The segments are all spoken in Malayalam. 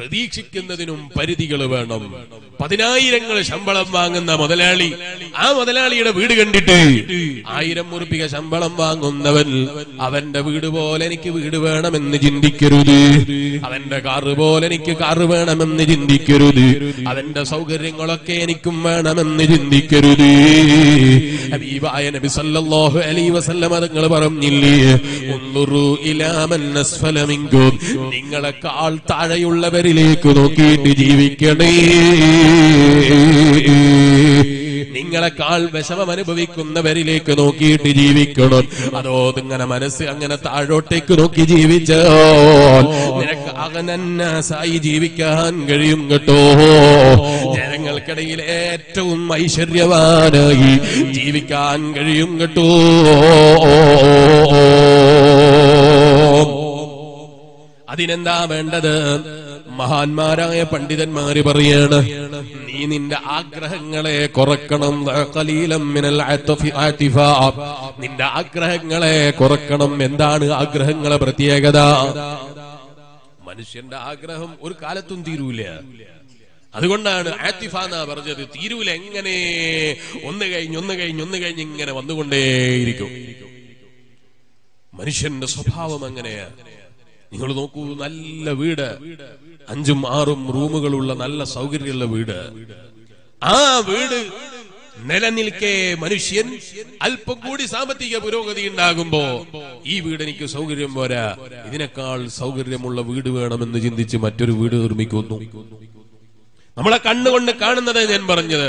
പ്രതീക്ഷിക്കുന്നതിനും പരിധികൾ വേണം പതിനായിരങ്ങൾ ശമ്പളം വാങ്ങുന്ന മുതലാളി ആ മുതലാളിയുടെ വീട് കണ്ടിട്ട് ആയിരം ഉറുപ്പിക ശമ്പളം വാങ്ങുന്നവൻ അവന്റെ വീട് പോലെ എനിക്ക് വീട് വേണമെന്ന് ചിന്തിക്കരുത് അവന്റെ കാറ് പോലെ എനിക്ക് കാറ് വേണമെന്ന് ചിന്തിക്കരുത് അവന്റെ സൗകര്യങ്ങളൊക്കെ എനിക്കും വേണമെന്ന് ചിന്തിക്കരുത് ഹബീബായ നബി സല്ലല്ലാഹു അലൈഹി വസല്ലം തങ്ങൾ പറഞ്ഞില്ലേ ഉൻദുറു ഇലാ മൻ അസ്ഫല മിൻകും നിങ്ങളെക്കാൾ താഴെയുള്ളവരിലേക്ക് നോക്കിയിട്ട് ജീവിക്കണേ നിങ്ങളെക്കാൾ വിഷമം അനുഭവിക്കുന്നവരിലേക്ക് നോക്കിയിട്ട് ജീവിക്കണം അതോ നിങ്ങനെ മനസ്സ് അങ്ങനെ താഴോട്ടേക്ക് നോക്കി ജീവിച്ചോ നിനക്ക് അകനന്നാസായി ജീവിക്കാൻ കഴിയും കേട്ടോ ജനങ്ങൾക്കിടയിൽ ഏറ്റവും ഐശ്വര്യവാനായി ജീവിക്കാൻ കഴിയും കേട്ടോ അതിനെന്താ വേണ്ടത് മഹാന്മാരായ പണ്ഡിതന്മാര് പറയാണ് നീ നിന്റെ ആഗ്രഹങ്ങളെ കുറക്കണം ഖലീലം മിനൽ അത്ഫി ആതിഫ. നിന്റെ ആഗ്രഹങ്ങളെ കുറക്കണം എന്താണ് ആഗ്രഹങ്ങളെ പ്രത്യേകത മനുഷ്യന്റെ ആഗ്രഹം ഒരു കാലത്തും തീരൂല അതുകൊണ്ടാണ് ആത്തിഫ എന്നാ പറഞ്ഞത് തീരൂല എങ്ങനെ ഒന്ന് കഴിഞ്ഞ് ഒന്ന് കഴിഞ്ഞ് ഒന്ന് കഴിഞ്ഞ് ഇങ്ങനെ വന്നുകൊണ്ടേയിരിക്കും മനുഷ്യന്റെ സ്വഭാവം എങ്ങനെയാ നിങ്ങൾ നോക്കൂ നല്ല വീട് അഞ്ചും ആറും റൂമുകളുള്ള നല്ല സൗകര്യമുള്ള വീട് ആ വീട് നിലനിൽക്കെ മനുഷ്യൻ അല്പം കൂടി സാമ്പത്തിക പുരോഗതി ഉണ്ടാകുമ്പോ ഈ വീട് എനിക്ക് സൗകര്യം പോരാ ഇതിനേക്കാൾ സൗകര്യമുള്ള വീട് വേണമെന്ന് ചിന്തിച്ച് മറ്റൊരു വീട് നിർമ്മിക്കുന്നു നമ്മളെ കണ്ണുകൊണ്ട് കാണുന്നത് ഞാൻ പറഞ്ഞത്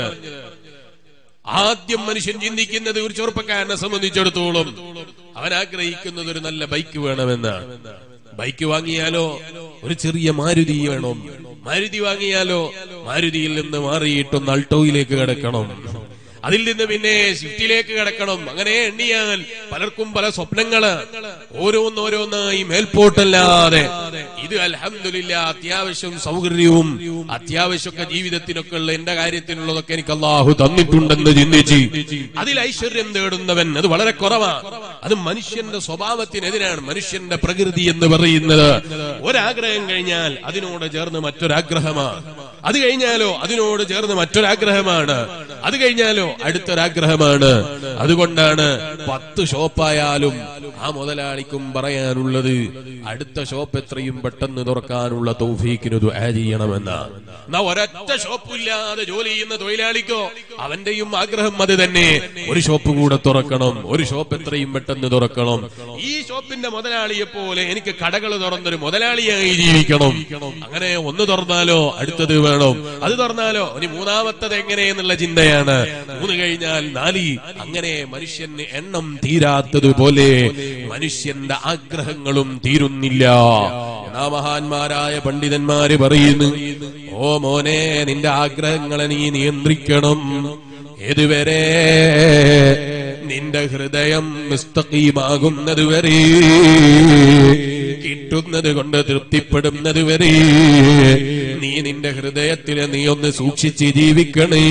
ആദ്യം മനുഷ്യൻ ചിന്തിക്കുന്നത് ഒരു ചെറുപ്പക്കാരനെ സംബന്ധിച്ചിടത്തോളം അവൻ ആഗ്രഹിക്കുന്നത് ഒരു നല്ല ബൈക്ക് വേണമെന്നാണ് ബൈക്ക് വാങ്ങിയാലോ ഒരു ചെറിയ മാരുതി വേണം മാരുതി വാങ്ങിയാലോ മാരുതിയിൽ നിന്ന് മാറിയിട്ടൊന്ന് അൾട്ടോയിലേക്ക് കിടക്കണം അതിൽ നിന്ന് പിന്നെ സ്വിഫ്റ്റിലേക്ക് കിടക്കണം അങ്ങനെ എണ്ണിയാൽ പലർക്കും പല സ്വപ്നങ്ങള് ഓരോന്നോരോന്നായി മേൽപോട്ടല്ലാതെ ഇത് അൽഹംദുലില്ല അത്യാവശ്യം സൗകര്യവും അത്യാവശ്യമൊക്കെ ജീവിതത്തിനൊക്കെ ഉള്ള എന്റെ കാര്യത്തിനുള്ളതൊക്കെ എനിക്ക് അള്ളാഹു തന്നിട്ടുണ്ടെന്ന് ചിന്തിച്ച് അതിൽ ഐശ്വര്യം തേടുന്നവൻ അത് വളരെ കുറവാണ് അത് മനുഷ്യന്റെ സ്വഭാവത്തിനെതിരാണ് മനുഷ്യന്റെ പ്രകൃതി എന്ന് പറയുന്നത് ഒരാഗ്രഹം കഴിഞ്ഞാൽ അതിനോട് ചേർന്ന് മറ്റൊരാഗ്രഹമാണ് അത് കഴിഞ്ഞാലോ അതിനോട് ചേർന്ന് മറ്റൊരാഗ്രഹമാണ് അത് കഴിഞ്ഞാലോ അടുത്തൊരാഗ്രഹമാണ് അതുകൊണ്ടാണ് പത്ത് ഷോപ്പായാലും ആ മുതലാളിക്കും പറയാനുള്ളത് അടുത്ത ഷോപ്പ് എത്രയും പെട്ടെന്ന് തുറക്കാനുള്ള തൗഫീക്കിന് ദുആ ചെയ്യണമെന്ന് എന്നാ ഒരൊറ്റ ഷോപ്പില്ലാതെ ജോലി ചെയ്യുന്ന തൊഴിലാളിക്കോ അവന്റെയും ആഗ്രഹം അത് തന്നെ ഒരു ഷോപ്പ് കൂടെ തുറക്കണം ഒരു ഷോപ്പ് എത്രയും പെട്ടെന്ന് തുറക്കണം ഈ ഷോപ്പിന്റെ മുതലാളിയെ പോലെ എനിക്ക് കടകൾ തുറന്നൊരു മുതലാളിയായി ജീവിക്കണം അങ്ങനെ ഒന്ന് തുറന്നാലോ അടുത്തത് വേണം അത് തുറന്നാലോ ഇനി മൂന്നാമത്തത് എങ്ങനെയെന്നുള്ള ചിന്തയാണ് മൂന്ന് കഴിഞ്ഞാൽ നാലി അങ്ങനെ മനുഷ്യന് എണ്ണം തീരാത്തതുപോലെ മനുഷ്യന്റെ ആഗ്രഹങ്ങളും തീരുന്നില്ല എന്നാ മഹാന്മാരായ പണ്ഡിതന്മാര് പറയുന്നു ഓ മോനെ നിന്റെ ആഗ്രഹങ്ങളെ നീ നിയന്ത്രിക്കണം ഏതുവരെ നിന്റെ ഹൃദയം നിസ്തകീമാകുന്നത് വരെ കിട്ടുന്നത് കൊണ്ട് തൃപ്തിപ്പെടുന്നത് വരെ നീ നിന്റെ ഹൃദയത്തിലെ നീ ഒന്ന് സൂക്ഷിച്ച് ജീവിക്കണേ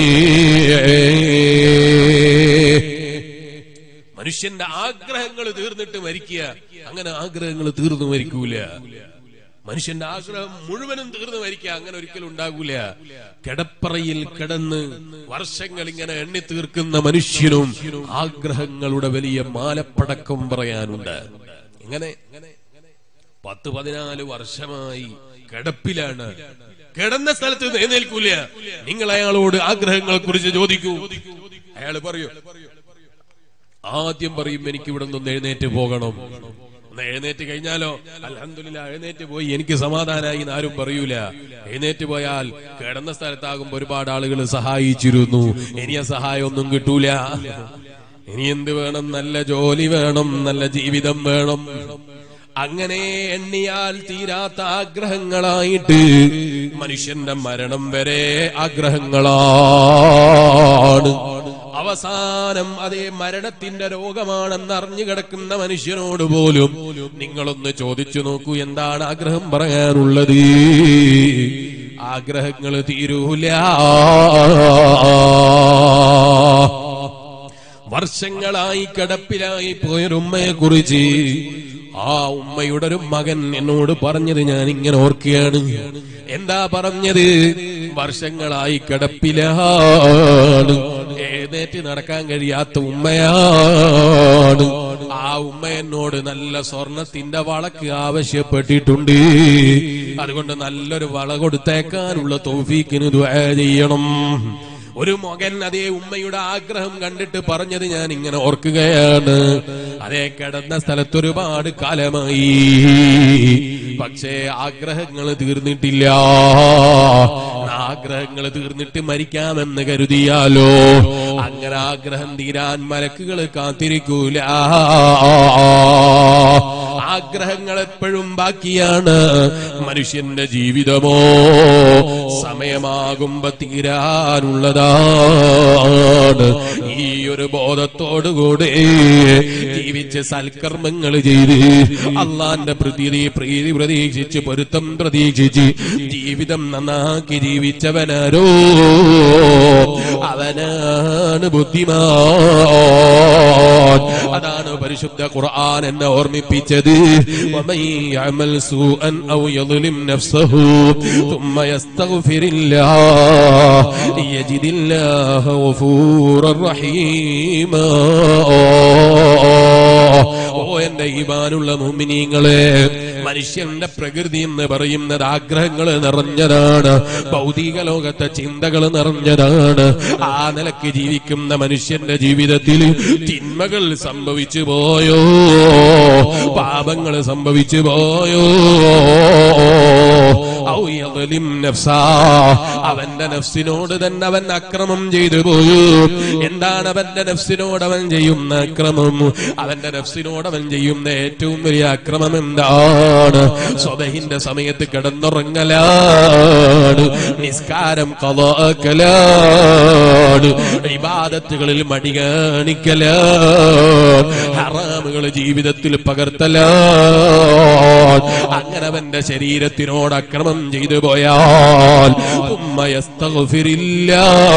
മനുഷ്യന്റെ ആഗ്രഹങ്ങൾ തീർന്നിട്ട് മരിക്കുക അങ്ങനെ ആഗ്രഹങ്ങൾ തീർന്നു മരിക്കൂല മനുഷ്യന്റെ ആഗ്രഹം മുഴുവനും തീർന്നു മരിക്കുക അങ്ങനെ ഒരിക്കലും ഉണ്ടാകൂല കിടപ്പറയിൽ കിടന്ന് വർഷങ്ങൾ ഇങ്ങനെ എണ്ണി തീർക്കുന്ന മനുഷ്യനും ആഗ്രഹങ്ങളുടെ വലിയ മാലപ്പടക്കം പറയാനുണ്ട് ഇങ്ങനെ പത്ത് പതിനാല് വർഷമായി കിടപ്പിലാണ് കിടന്ന സ്ഥലത്ത് നിന്ന് എഴുന്നേൽക്കൂല നിങ്ങൾ അയാളോട് ആഗ്രഹങ്ങളെ കുറിച്ച് ചോദിക്കൂ അയാൾ പറയൂ ആദ്യം പറയും എനിക്ക് ഇവിടെ നിന്ന് എഴുന്നേറ്റ് പോകണം ഒന്ന് എഴുന്നേറ്റ് കഴിഞ്ഞാലോ അലഹമില്ല എഴുന്നേറ്റ് പോയി എനിക്ക് സമാധാനായി എന്ന് ആരും പറയൂല എഴുന്നേറ്റ് പോയാൽ കിടന്ന സ്ഥലത്താകുമ്പോ ഒരുപാട് ആളുകൾ സഹായിച്ചിരുന്നു ഇനി ആ സഹായം ഒന്നും കിട്ടൂല ഇനി എന്ത് വേണം നല്ല ജോലി വേണം നല്ല ജീവിതം വേണം അങ്ങനെ എണ്ണിയാൽ തീരാത്ത ആഗ്രഹങ്ങളായിട്ട് മനുഷ്യന്റെ മരണം വരെ ആഗ്രഹങ്ങളാണ് അവസാനം അതേ മരണത്തിന്റെ രോഗമാണെന്ന് അറിഞ്ഞു കിടക്കുന്ന മനുഷ്യനോട് പോലും നിങ്ങളൊന്ന് ചോദിച്ചു നോക്കൂ എന്താണ് ആഗ്രഹം പറയാനുള്ളത് ആഗ്രഹങ്ങൾ തീരൂല വർഷങ്ങളായി കിടപ്പിലായി പോയൊരുമ്മയെ കുറിച്ച് ആ ഉമ്മയുടെ ഒരു മകൻ എന്നോട് പറഞ്ഞത് ഞാൻ ഇങ്ങനെ ഓർക്കുകയാണ് എന്താ പറഞ്ഞത് വർഷങ്ങളായി കിടപ്പിലാണ് എഴുന്നേറ്റ് നടക്കാൻ കഴിയാത്ത ഉമ്മയാണ് ആ ഉമ്മ എന്നോട് നല്ല സ്വർണത്തിന്റെ വളക്ക് ആവശ്യപ്പെട്ടിട്ടുണ്ട് അതുകൊണ്ട് നല്ലൊരു വള കൊടുത്തേക്കാനുള്ള തോഫീക്കിന് ദ്വാ ചെയ്യണം ഒരു മകൻ അതേ ഉമ്മയുടെ ആഗ്രഹം കണ്ടിട്ട് പറഞ്ഞത് ഞാൻ ഇങ്ങനെ ഓർക്കുകയാണ് അതേ കിടന്ന സ്ഥലത്ത് ഒരുപാട് കാലമായി പക്ഷേ ആഗ്രഹങ്ങൾ തീർന്നിട്ടില്ല ആഗ്രഹങ്ങൾ തീർന്നിട്ട് മരിക്കാമെന്ന് കരുതിയാലോ അങ്ങനെ ആഗ്രഹം തീരാൻ മലക്കുകൾ കാത്തിരിക്കൂല ആഗ്രഹങ്ങൾ എപ്പോഴും ബാക്കിയാണ് മനുഷ്യന്റെ ജീവിതമോ സമയമാകുമ്പോ തീരാനുള്ളതാണ് ഈ ഒരു ബോധത്തോടുകൂടി ജീവിച്ച് സൽക്കർമ്മങ്ങൾ ചെയ്ത് അള്ളാന്റെ പ്രീതി പ്രീതി പ്രതീക്ഷിച്ച് പൊരുത്തം പ്രതീക്ഷിച്ച് ജീവിതം നന്നാക്കി ജീവിച്ചവനാരോ അവനാണ് ബുദ്ധിമാൻ അതാണ് പരിശുദ്ധ ഖുർആൻ എന്നെ ഓർമ്മിപ്പിച്ചത് ومن يعمل سوءا أو يظلم نفسه ثم يستغفر الله يجد الله غفورا رحيما ഓ എന്റെ ഈമാനുള്ള മുമിനീങ്ങളെ മനുഷ്യന്റെ പ്രകൃതി എന്ന് പറയുന്നത് ആഗ്രഹങ്ങൾ നിറഞ്ഞതാണ് ഭൗതിക ലോകത്തെ ചിന്തകൾ നിറഞ്ഞതാണ് ആ നിലക്ക് ജീവിക്കുന്ന മനുഷ്യന്റെ ജീവിതത്തിൽ തിന്മകൾ സംഭവിച്ചു പോയോ പാപങ്ങൾ സംഭവിച്ചു പോയോ ഔ യദ്ലിം നഫ്സാ. അവന്റെ നഫ്സിനോട് തന്നെ അവൻ അക്രമം ചെയ്തു പോയോ എന്താണ് അവന്റെ നഫ്സിനോട് അവൻ ചെയ്യുന്ന അക്രമം അവന്റെ നഫ്സിനോട് അവൻ ചെയ്യുന്ന ഏറ്റവും വലിയ അക്രമം എന്താണ് സ്വബഹിന്റെ സമയത്ത് കിടന്നുറങ്ങലാണ് നിസ്കാരം കലാക്കലാണ് ഇബാദത്തുകളിൽ മടി കാണിക്കലാണ് ഹറാമുകൾ ജീവിതത്തിൽ പകർത്തലാണ് അങ്ങനെ അവന്റെ ശരീരത്തിനോട് അക്രമം ചെയ്തു പോയാൽ ഉമ്മ യസ്തഗ്ഫിരില്ല.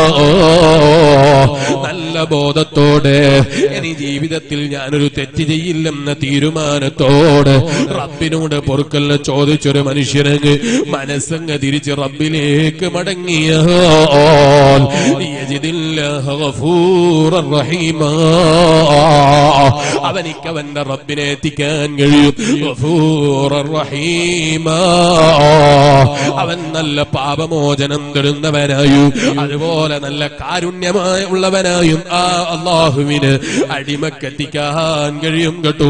നല്ല ബോധത്തോടെ ഇനി ജീവിതത്തിൽ ഞാനൊരു തെറ്റ് ചെയ്യില്ലെന്ന തീരുമാനത്തോടെ റബ്ബിനോട് പൊറുക്കലിനെ ചോദിച്ചൊരു മനുഷ്യനങ്ങ് മനസ്സങ്ങ് തിരിച്ച് റബ്ബിലേക്ക് മടങ്ങിയാൽ യജിദില്ലാഹ ഗഫൂറർ റഹീമാ. അവനിക്ക് അവന്റെ റബ്ബിനെ എത്തിക്കാൻ കഴിയും ഗഫൂറർ റഹീമാ. അവൻ നല്ല പാപമോചനം തരുന്നവനായും അതുപോലെ നല്ല കാരുണ്യമായ ഉള്ളവനായും ആ അള്ളാഹുവിന് അടിമക്കെത്തിക്കാൻ കഴിയും കേട്ടോ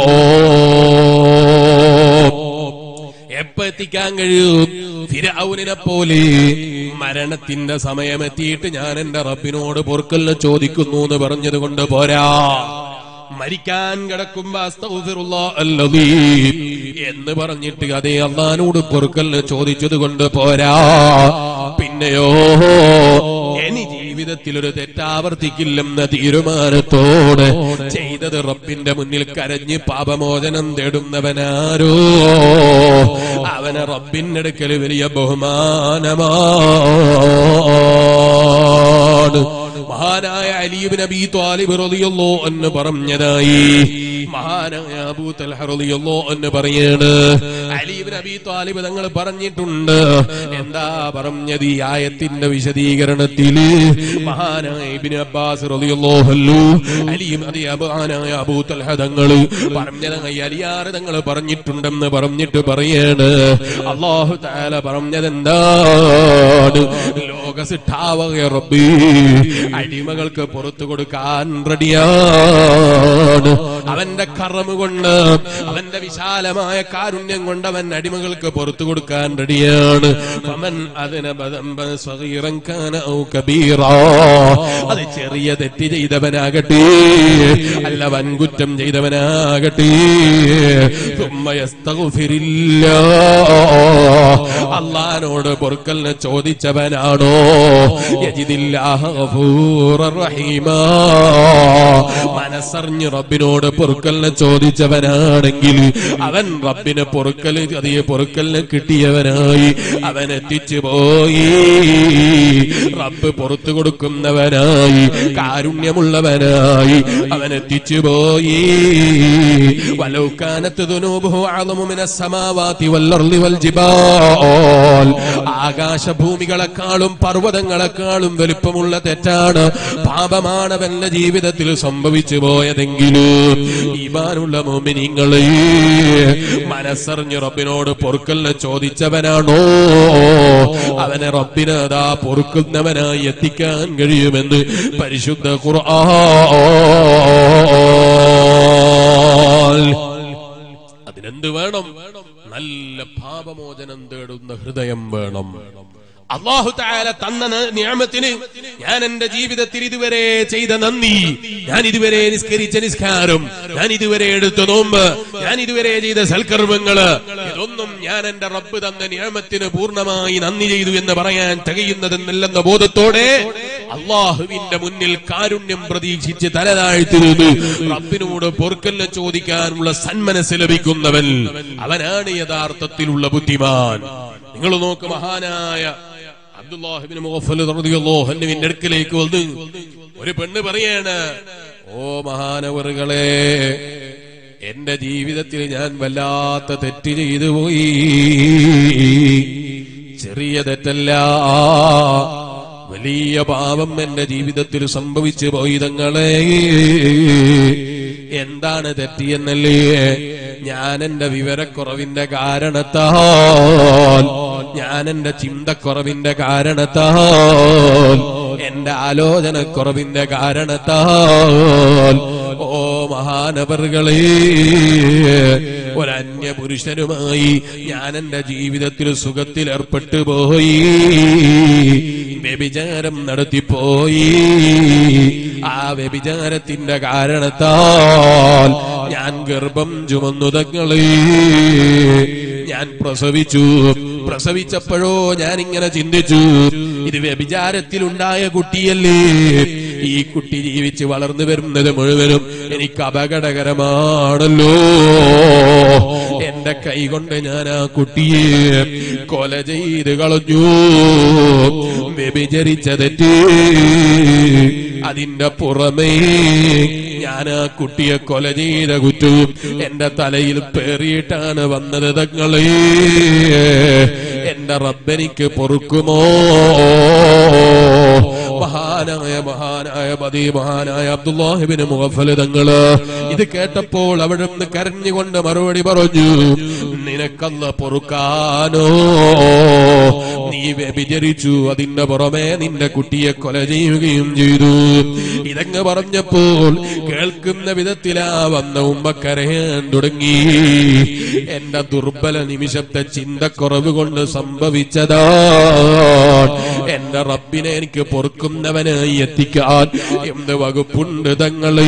എപ്പ എത്തിക്കാൻ കഴിയും ഫിരൗനിനെ പോലെ മരണത്തിന്റെ സമയമെത്തിയിട്ട് ഞാൻ എന്റെ റബ്ബിനോട് പൊറുക്കലിനെ ചോദിക്കുന്നു എന്ന് പറഞ്ഞത് കൊണ്ട് പോരാ മരിക്കാൻ കിടക്കുമ്പോ അസ്തഗ്ഫിറുല്ലാ അല്ലദീം എന്ന് പറഞ്ഞിട്ട് അതേ അള്ളഹാനോട് പൊറുക്കലിന് ചോദിച്ചത് കൊണ്ട് പോരാ പിന്നെയോ ഇനി ജീവിതത്തിൽ ഒരു തെറ്റാവർത്തിക്കില്ലെന്ന തീരുമാനത്തോടെ ചെയ്തത് റബ്ബിന്റെ മുന്നിൽ കരഞ്ഞ് പാപമോചനം തേടുന്നവനാരോ അവനെ റബ്ബിനടുക്കൽ വലിയ ബഹുമാനമാണ് മഹാനായ അലീബ് നബി ത്വാലിബ് റളിയല്ലാഹു അൻഹു പറഞ്ഞതായി മഹാനായ അബൂ തൽഹ റളിയല്ലാഹു അൻഹു പറയാണ് അലീബ് നബി ത്വാലിബ് തങ്ങൾ പറഞ്ഞിട്ടുണ്ട് എന്താ പറഞ്ഞത് ഈ ആയത്തിന്റെ വിശദീകരണത്തിൽ മഹാനായ ഇബ്നു അബ്ബാസ് റളിയല്ലാഹു അൻഹു അലീം അതി മഹാനായ അബൂ തൽഹ തങ്ങൾ പറഞ്ഞതായി അലിയാർ തങ്ങൾ പറഞ്ഞിട്ടുണ്ടെന്ന് പറഞ്ഞിട്ട് പറയാണ് അല്ലാഹു തആല പറഞ്ഞത് എന്താണ് ലോക സിട്ടാവക റബ്ബി അടിമകൾക്ക് പുറത്തു കൊടുക്കാൻ റെഡിയാണ് അവന്റെ കറമ് കൊണ്ട് അവന്റെ വിശാലമായ കാരുണ്യം കൊണ്ട് അവൻ അടിമകൾക്ക് പുറത്തു കൊടുക്കാൻ റെഡിയാണ് അവൻ അതിനെ അത് ചെറിയ തെറ്റ് ചെയ്തവനാകട്ടെ അല്ല വൻകുറ്റം ചെയ്തവനാകട്ടെ ثم يستغفر الله. അള്ളാൻ ഉമ്മാനോട് പൊറുക്കലിനെ ചോദിച്ചവനാണോ യജിദില്ലാഹ ഗഫൂറർ റഹീമാ. മനസ്സറിഞ്ഞ് റബ്ബിനോട് പൊറുക്കലിനെ ചോദിച്ചവനാണെങ്കിൽ അവൻ റബ്ബിനെ പൊറുക്കല് അതിയെ പൊറുക്കലിനെ കിട്ടിയവനായി അവൻ എത്തിച്ചു പോയി റബ്ബ് പുറത്തു കൊടുക്കുന്നവനായി കാരുണ്യമുള്ളവനായി അവൻ എത്തിച്ചു പോയി വലൗക്കാനത്ത് ദുനൂബുഹു അഅളമു മിനസ് സമാവാതി വൽ വൽ ജിബാൽ ആകാശഭൂമികളെക്കാളും പർവ്വതങ്ങളെക്കാളും വലിപ്പമുള്ള തെറ്റാണ് പാപമാണ് അവന്റെ ജീവിതത്തിൽ സംഭവിച്ചു പോയതെങ്കിലും ഈമാനുള്ള മോമിനിങ്ങളെ മനസ്സറിഞ്ഞ് റബ്ബിനോട് പൊറുക്കലിനെ ചോദിച്ചവനാണോ അവനെ റബ്ബിന് അതാ പൊറുക്കുന്നവനായി എത്തിക്കാൻ കഴിയുമെന്ന് പരിശുദ്ധ ഖുർആൻ അതിനെന്ത് വേണം നല്ല പാപമോചനം തേടുന്ന ഹൃദയം വേണം അള്ളാഹു താല തന്ന ന- നിയമത്തിന് ഞാൻ എന്റെ ജീവിതത്തിൽ ഇതുവരെ ചെയ്ത നന്ദി ഞാൻ ഇതുവരെ നിസ്കരിച്ച നിസ്കാരം ഞാൻ ഇതുവരെ എടുത്ത നോമ്പ് ഞാൻ ഇതുവരെ ചെയ്ത സൽക്കർമ്മങ്ങള് ഇതൊന്നും ഞാൻ എന്റെ റബ്ബ് തന്ന നിയമത്തിന് പൂർണ്ണമായി നന്ദി ചെയ്തു എന്ന് പറയാൻ തികയുന്നതെന്നല്ലെന്ന ബോധത്തോടെ അള്ളാഹുവിന്റെ മുന്നിൽ കാരുണ്യം പ്രതീക്ഷിച്ച് തലതാഴ്ത്തിരുന്ന് റബ്ബിനോട് പൊറുക്കലിനെ ചോദിക്കാനുള്ള സന്മനസ് ലഭിക്കുന്നവൻ അവനാണ് യഥാർത്ഥത്തിലുള്ള ബുദ്ധിമാൻ നിങ്ങൾ നോക്ക് മഹാനായ അബ്ദുല്ലാഹിബിന് മുഹഫലിന്റെ അടുക്കലേക്ക് വന്ന് ഒരു പെണ്ണ് പറയാണ് ഓ മഹാനവറുകളെ എന്റെ ജീവിതത്തിൽ ഞാൻ വല്ലാത്ത തെറ്റ് ചെയ്തു പോയി ചെറിയ തെറ്റല്ല വലിയ പാപം എന്റെ ജീവിതത്തിൽ സംഭവിച്ചു പോയി തങ്ങളെ എന്താണ് തെറ്റിയെന്നല്ലേ ഞാൻ എന്റെ വിവരക്കുറവിന്റെ കാരണത്താൽ ഞാൻ എന്റെ ചിന്തക്കുറവിന്റെ കാരണത്താൽ എന്റെ ആലോചനക്കുറവിന്റെ കാരണത്താൽ ഓ മഹാനവറുകളെ ഒരന്യ പുരുഷനുമായി ഞാൻ എന്റെ ജീവിതത്തിൽ സുഖത്തിൽ ഏർപ്പെട്ടു പോയി വ്യഭിചാരം നടത്തിപ്പോയി ആ വ്യഭിചാരത്തിന്റെ കാരണത്താൽ ഞാൻ ഗർഭം ചുമന്നുതങ്ങളെ ഞാൻ പ്രസവിച്ചു പ്രസവിച്ചപ്പോഴോ ഞാൻ ഇങ്ങനെ ചിന്തിച്ചു ഇത് വ്യഭിചാരത്തിലുണ്ടായ കുട്ടിയല്ലേ ഈ കുട്ടി ജീവിച്ച് വളർന്നു വരുന്നത് മുഴുവനും എനിക്ക് അപകടകരമാണല്ലോ എന്റെ കൈ കൊണ്ട് ഞാൻ ആ കുട്ടിയെ കൊല ചെയ്ത് കളഞ്ഞു വ്യഭിചരിച്ച തെറ്റ് അതിന്റെ പുറമേ ഞാൻ ആ കുട്ടിയെ കൊല ചെയ്ത കുറ്റവും എന്റെ തലയിൽ പേറിയിട്ടാണ് വന്നത് തങ്ങളെ എന്റെ റബ്ബനിക്ക് പൊറുക്കുമോ മഹാനായ മഹാനായ പതി മഹാനായ അബ്ദുല്ലാഹിബിന് മുഖഫല് തങ്ങള് ഇത് കേട്ടപ്പോൾ അവിടെ നിന്ന് കരഞ്ഞുകൊണ്ട് മറുപടി പറഞ്ഞു നിനക്കല്ല പൊറുക്കാനോ നീ വ്യഭിചരിച്ചു അതിന്റെ പുറമെ നിന്റെ കുട്ടിയെ കൊല ചെയ്യുകയും ചെയ്തു ഇതങ്ങ് പറഞ്ഞപ്പോൾ കേൾക്കുന്ന വിധത്തിലാ വന്ന ഉമ്മ കരയാൻ തുടങ്ങി എന്റെ ദുർബല നിമിഷത്തെ ചിന്തക്കുറവ് കൊണ്ട് സംഭവിച്ചതാ എന്റെ റബ്ബിനെ എനിക്ക് പൊറുക്കുന്നവനായി എത്തിക്കാൻ എന്ത് വകുപ്പുണ്ട് തങ്ങളെ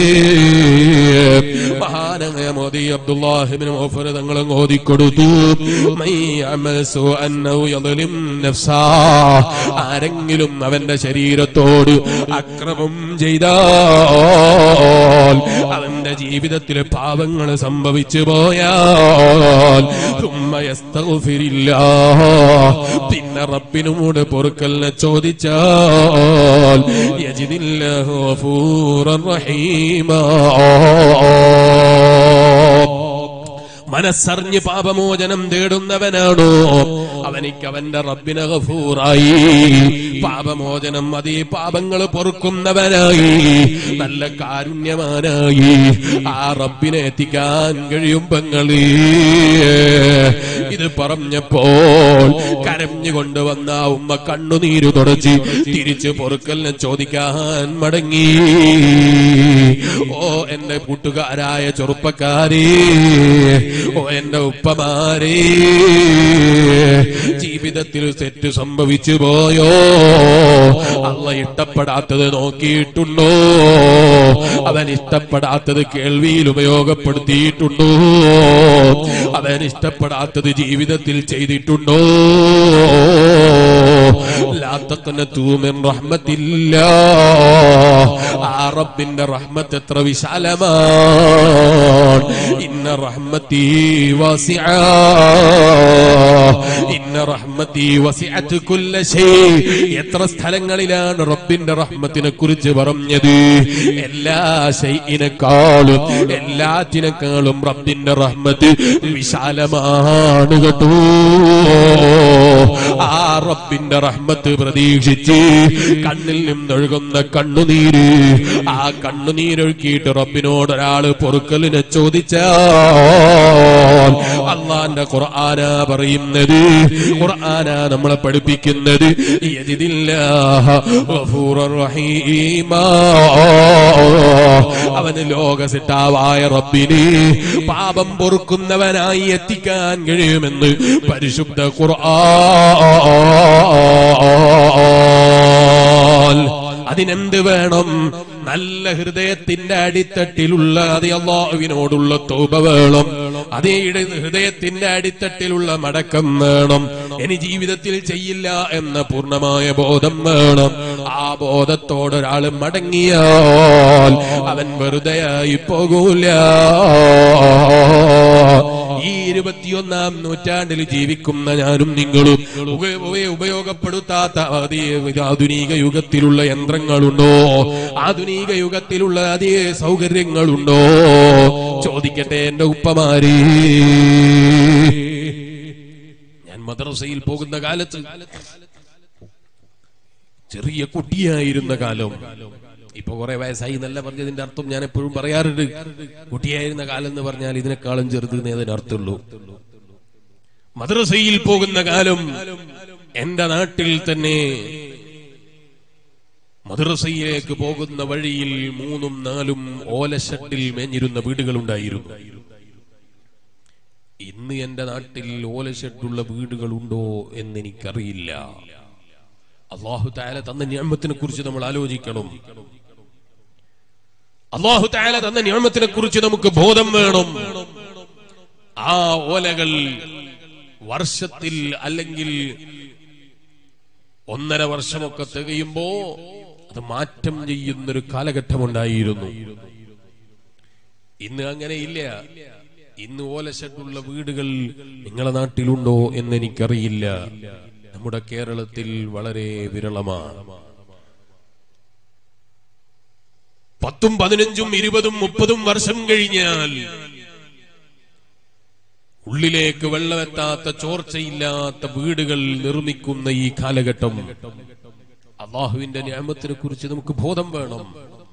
മഹാനായ മോദി അബ്ദുല്ലാഹിബിന് ഓഫർ തങ്ങളും ഓതിക്കൊടുത്തു മൈ അമൽ സുഅൻ ഔ യദ്ലിം നഫ്സാ. ആരെങ്കിലും അവന്റെ ശരീരത്തോട് അക്രമം ചെയ്താൽ അവന്റെ ജീവിതത്തിലെ പാവങ്ങൾ സംഭവിച്ചു പോയാൽ തുമ്മ യസ്തഗ്ഫിരില്ലാ. പിന്നെ റബ്ബിനോട് പൊറുക്കലിനെ ചോദിച്ചാൽ യജിദില്ലാഹു ഗഫൂറൻ റഹീമാ മനസ്സറിഞ്ഞ് പാപമോചനം തേടുന്നവനാണോ അവനിക്ക് അവന്റെ റബ്ബിന ഗഫൂറായി പാപമോചനം അതേ പാപങ്ങൾ പൊറുക്കുന്നവനായി നല്ല കാരുണ്യവാനായി ആ റബ്ബിനെ എത്തിക്കാൻ കഴിയും പെങ്ങളീ ഇത് പറഞ്ഞപ്പോൾ കരഞ്ഞുകൊണ്ട് വന്ന ആ ഉമ്മ കണ്ണുനീരു തുടച്ച് തിരിച്ച് പൊറുക്കലിനെ ചോദിക്കാൻ മടങ്ങി ഓ എന്റെ കൂട്ടുകാരായ ചെറുപ്പക്കാരേ ഓ എന്റെ ഉപ്പമാരേ ജീവിത ജീവിതത്തിൽ തെറ്റ് സംഭവിച്ചു പോയോ അല്ല ഇഷ്ടപ്പെടാത്തത് നോക്കിയിട്ടുണ്ടോ അവൻ ഇഷ്ടപ്പെടാത്തത് കേൾവിയിൽ ഉപയോഗപ്പെടുത്തിയിട്ടുണ്ടോ അവൻ ഇഷ്ടപ്പെടാത്തത് ജീവിതത്തിൽ ചെയ്തിട്ടുണ്ടോ ലാ തഖ്നതു മിൻ റഹ്മത്തില്ലാ ആ റബ്ബിന്റെ റഹ്മത്ത് എത്ര വിശാലമാണ് ഇന്ന റഹ്മത്തി വാസിഅ ഇന്ന റഹ്മത്തി വസിഅത്ത് കുല്ല ശൈ എത്ര സ്ഥലങ്ങളിലാണ് റബ്ബിന്റെ റഹ്മത്തിനെ കുറിച്ച് പറഞ്ഞത് എല്ലാ ശൈഇനെക്കാളും എല്ലാറ്റിനേക്കാളും റബ്ബിന്റെ റഹ്മത്ത് വിശാലമാണ് കേട്ടോ ആ റബ്ബിന്റെ റഹ്മത്ത് പ്രതീക്ഷിച്ച് കണ്ണിൽ നിന്നൊഴുകുന്ന കണ്ണുനീര് ആ കണ്ണുനീരൊഴുക്കിയിട്ട് റബ്ബിനോട് ഒരാള് പൊറുക്കലിനെ ചോദിച്ചാൽ അള്ളാന്റെ ഖുർആന പറയുന്നത് ഖുർആന നമ്മളെ പഠിപ്പിക്കുന്നത് യജിദില്ലാഹ ഗഫൂറർ റഹീമാ. അവന് ലോകസിട്ടാവായ റബ്ബിന് പാപം പൊറുക്കുന്നവനായി എത്തിക്കാൻ കഴിയുമെന്ന് പരിശുദ്ധ ഖുർആൻ അതിനെന്ത് വേണം നല്ല ഹൃദയത്തിന്റെ അടിത്തട്ടിലുള്ള അതേ അള്ളാഹുവിനോടുള്ള തോപ വേണം അതേ ഇട- ഹൃദയത്തിന്റെ അടിത്തട്ടിലുള്ള മടക്കം വേണം ഇനി ജീവിതത്തിൽ ചെയ്യില്ല എന്ന പൂർണ്ണമായ ബോധം വേണം ആ ബോധത്തോടൊരാൾ മടങ്ങിയാൽ അവൻ വെറുതെ ആയി പോകൂല ഈ ഇരുപത്തിയൊന്നാം നൂറ്റാണ്ടിൽ ജീവിക്കുന്ന ഞാനും നിങ്ങളും ഉപ- ഉപ- ഉപയോഗപ്പെടുത്താത്ത അതേ ആധുനിക യുഗത്തിലുള്ള യന്ത്രങ്ങളുണ്ടോ ആധുനിക യുഗത്തിലുള്ള അതേ സൗകര്യങ്ങളുണ്ടോ ചോദിക്കട്ടെ എന്റെ ഉപ്പമാര് ഞാൻ മദ്രസയിൽ പോകുന്ന കാലത്ത് ചെറിയ കുട്ടിയായിരുന്ന കാലം ഇപ്പൊ കുറെ വയസ്സായി എന്നല്ല പറഞ്ഞതിന്റെ അർത്ഥം ഞാൻ എപ്പോഴും പറയാറുണ്ട് കുട്ടിയായിരുന്ന കാലം എന്ന് പറഞ്ഞാൽ ഇതിനേക്കാളും ചെറുത് എന്നതിന് അർത്ഥമുള്ളൂ മദ്രസയിൽ പോകുന്ന കാലം എന്റെ നാട്ടിൽ തന്നെ മദ്രസയിലേക്ക് പോകുന്ന വഴിയിൽ മൂന്നും നാലും ഓലഷട്ടിൽ മേഞ്ഞിരുന്ന വീടുകളുണ്ടായിരുന്നു ഇന്ന് എന്റെ നാട്ടിൽ ഓലഷെട്ടുള്ള വീടുകളുണ്ടോ എന്നെനിക്കറിയില്ല അള്ളാഹു താല തന്ന നിയമത്തിനെ കുറിച്ച് നമ്മൾ ആലോചിക്കണം അള്ളാഹു താല തന്ന നിയമത്തിനെ കുറിച്ച് നമുക്ക് ബോധം വേണം ആ ഓലകൾ വർഷത്തിൽ അല്ലെങ്കിൽ ഒന്നര വർഷമൊക്കെ തികയുമ്പോ അത് മാറ്റം ചെയ്യുന്നൊരു കാലഘട്ടമുണ്ടായിരുന്നു ഇന്ന് അങ്ങനെയില്ല ഇന്ന് ഓലഷെട്ടുള്ള വീടുകൾ നിങ്ങളെ നാട്ടിലുണ്ടോ എന്ന് എനിക്കറിയില്ല നമ്മുടെ കേരളത്തിൽ വളരെ വിരളമാണ് പത്തും പതിനഞ്ചും ഇരുപതും മുപ്പതും വർഷം കഴിഞ്ഞാൽ ഉള്ളിലേക്ക് വെള്ളമെത്താത്ത ചോർച്ചയില്ലാത്ത വീടുകൾ നിർമ്മിക്കുന്ന ഈ കാലഘട്ടം അള്ളാഹുവിന്റെ ന്യാമത്തിനെ കുറിച്ച് നമുക്ക് ബോധം വേണം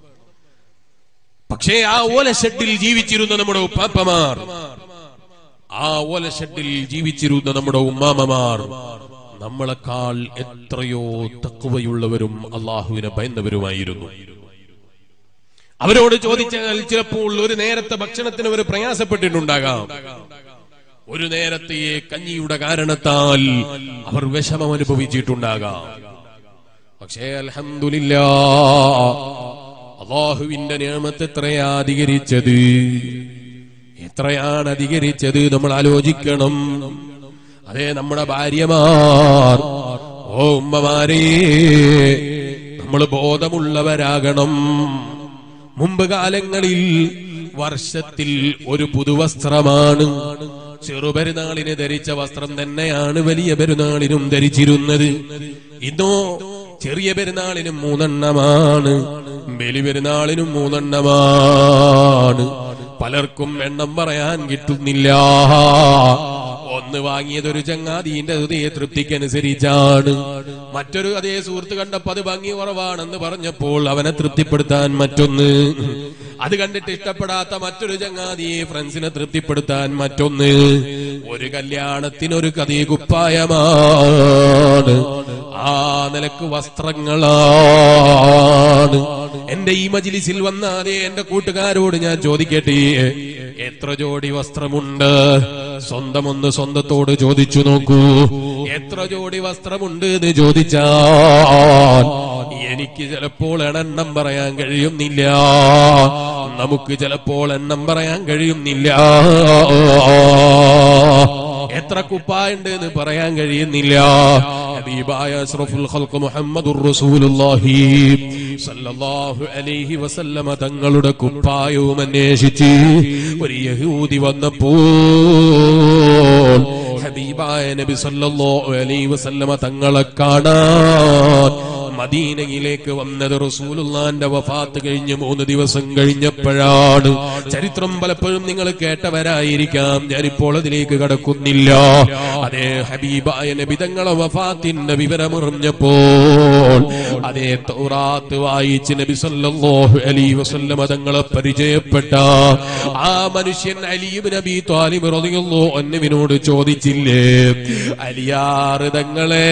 പക്ഷേ ആ ഓലഷെഡിൽ ജീവിച്ചിരുന്ന നമ്മുടെ ഉപ്പാപ്പമാർ ആ ഓലഷെഡിൽ ജീവിച്ചിരുന്ന നമ്മുടെ ഉമ്മാമമാർ നമ്മളെക്കാൾ എത്രയോ തക്കുവയുള്ളവരും അള്ളാഹുവിനെ ഭയന്നവരുമായിരുന്നു അവരോട് ചോദിച്ചാൽ ചിലപ്പോൾ ഒരു നേരത്തെ ഭക്ഷണത്തിന് അവർ പ്രയാസപ്പെട്ടിട്ടുണ്ടാകാം ഒരു നേരത്തെ കഞ്ഞിയുടെ കാരണത്താൽ അവർ വിഷമം അനുഭവിച്ചിട്ടുണ്ടാകാം പക്ഷേ അൽഹംദുലില്ല അള്ളാഹുവിന്റെ നിയമത്തെ എത്രയാ അധികരിച്ചത് എത്രയാണ് അധികരിച്ചത് നമ്മൾ ആലോചിക്കണം അതെ നമ്മുടെ ഭാര്യമാർ ഓ ഉമ്മമാരേ നമ്മൾ ബോധമുള്ളവരാകണം മുമ്പ് കാലങ്ങളിൽ വർഷത്തിൽ ഒരു പുതുവസ്ത്രമാണ് ചെറുപെരുന്നാളിന് ധരിച്ച വസ്ത്രം തന്നെയാണ് വലിയ പെരുന്നാളിനും ധരിച്ചിരുന്നത് ഇന്നോ ചെറിയ പെരുന്നാളിനും മൂന്നെണ്ണമാണ് ബലി പെരുന്നാളിനും മൂന്നെണ്ണമാണ് പലർക്കും എണ്ണം പറയാൻ കിട്ടുന്നില്ല ഒന്ന് വാങ്ങിയത് ഒരു ചങ്ങാതിന്റെ ഹൃദയ തൃപ്തിക്കനുസരിച്ചാണ് മറ്റൊരു അതേ സുഹൃത്ത് കണ്ടപ്പോ അത് ഭംഗി കുറവാണെന്ന് പറഞ്ഞപ്പോൾ അവനെ തൃപ്തിപ്പെടുത്താൻ മറ്റൊന്ന് അത് കണ്ടിട്ട് ഇഷ്ടപ്പെടാത്ത മറ്റൊരു ചങ്ങാതിയെ ഫ്രണ്ട്സിനെ തൃപ്തിപ്പെടുത്താൻ മറ്റൊന്ന് ഒരു കല്യാണത്തിനൊരു കഥീ കുപ്പായമാണ് ആ നിലക്ക് വസ്ത്രങ്ങളാണ് എന്റെ ഈ മജിലിസിൽ വന്ന അതേ എന്റെ കൂട്ടുകാരോട് ഞാൻ ചോദിക്കട്ടെ എത്ര ജോഡി വസ്ത്രമുണ്ട് സ്വന്തം ഒന്ന് സ്വന്തത്തോട് ചോദിച്ചു നോക്കൂ എത്ര ജോഡി വസ്ത്രമുണ്ട് എന്ന് ചോദിച്ചാൽ എനിക്ക് ചിലപ്പോൾ എണ്ണം പറയാൻ കഴിയുന്നില്ല നമുക്ക് ചിലപ്പോൾ എണ്ണം പറയാൻ കഴിയുന്നില്ല എത്ര കുപ്പായുണ്ട് എന്ന് പറയാൻ കഴിയുന്നില്ല ഹബീബായ അഷ്റഫുൽ ഖൽഖ് മുഹമ്മദുർ റസൂലുള്ളാഹി സല്ലല്ലാഹു അലൈഹി വസല്ലമ തങ്ങളുടെ കുപ്പായവും അന്വേഷിച്ച് ഒരു യഹൂദി വന്നപ്പോൾ ഹബീബായ നബി സല്ലല്ലാഹു അലൈഹി വസല്ലമ തങ്ങളെ കാണാൻ മദീനയിലേക്ക് വന്നത് റസൂലുള്ളാന്റെ വഫാത്ത് കഴിഞ്ഞ് മൂന്ന് ദിവസം കഴിഞ്ഞപ്പോഴാണ് ചരിത്രം പലപ്പോഴും നിങ്ങൾ കേട്ടവരായിരിക്കാം ഞാനിപ്പോൾ അതിലേക്ക് കടക്കുന്നില്ല അതേ ഹബീബായ നബി തങ്ങളെ വഫാത്തിന്റെ വിവരമറിഞ്ഞപ്പോൾ അതേ തൗറാത്ത് വായിച്ച് നബി സല്ലല്ലാഹു അലൈഹി വസല്ലമ തങ്ങളെ പരിചയപ്പെട്ട ആ മനുഷ്യൻ അലീബ് നബി താലിബ് റളിയല്ലാഹു അൻഹുവിനോട് ചോദിച്ചില്ലേ അലിയാറ് തങ്ങളെ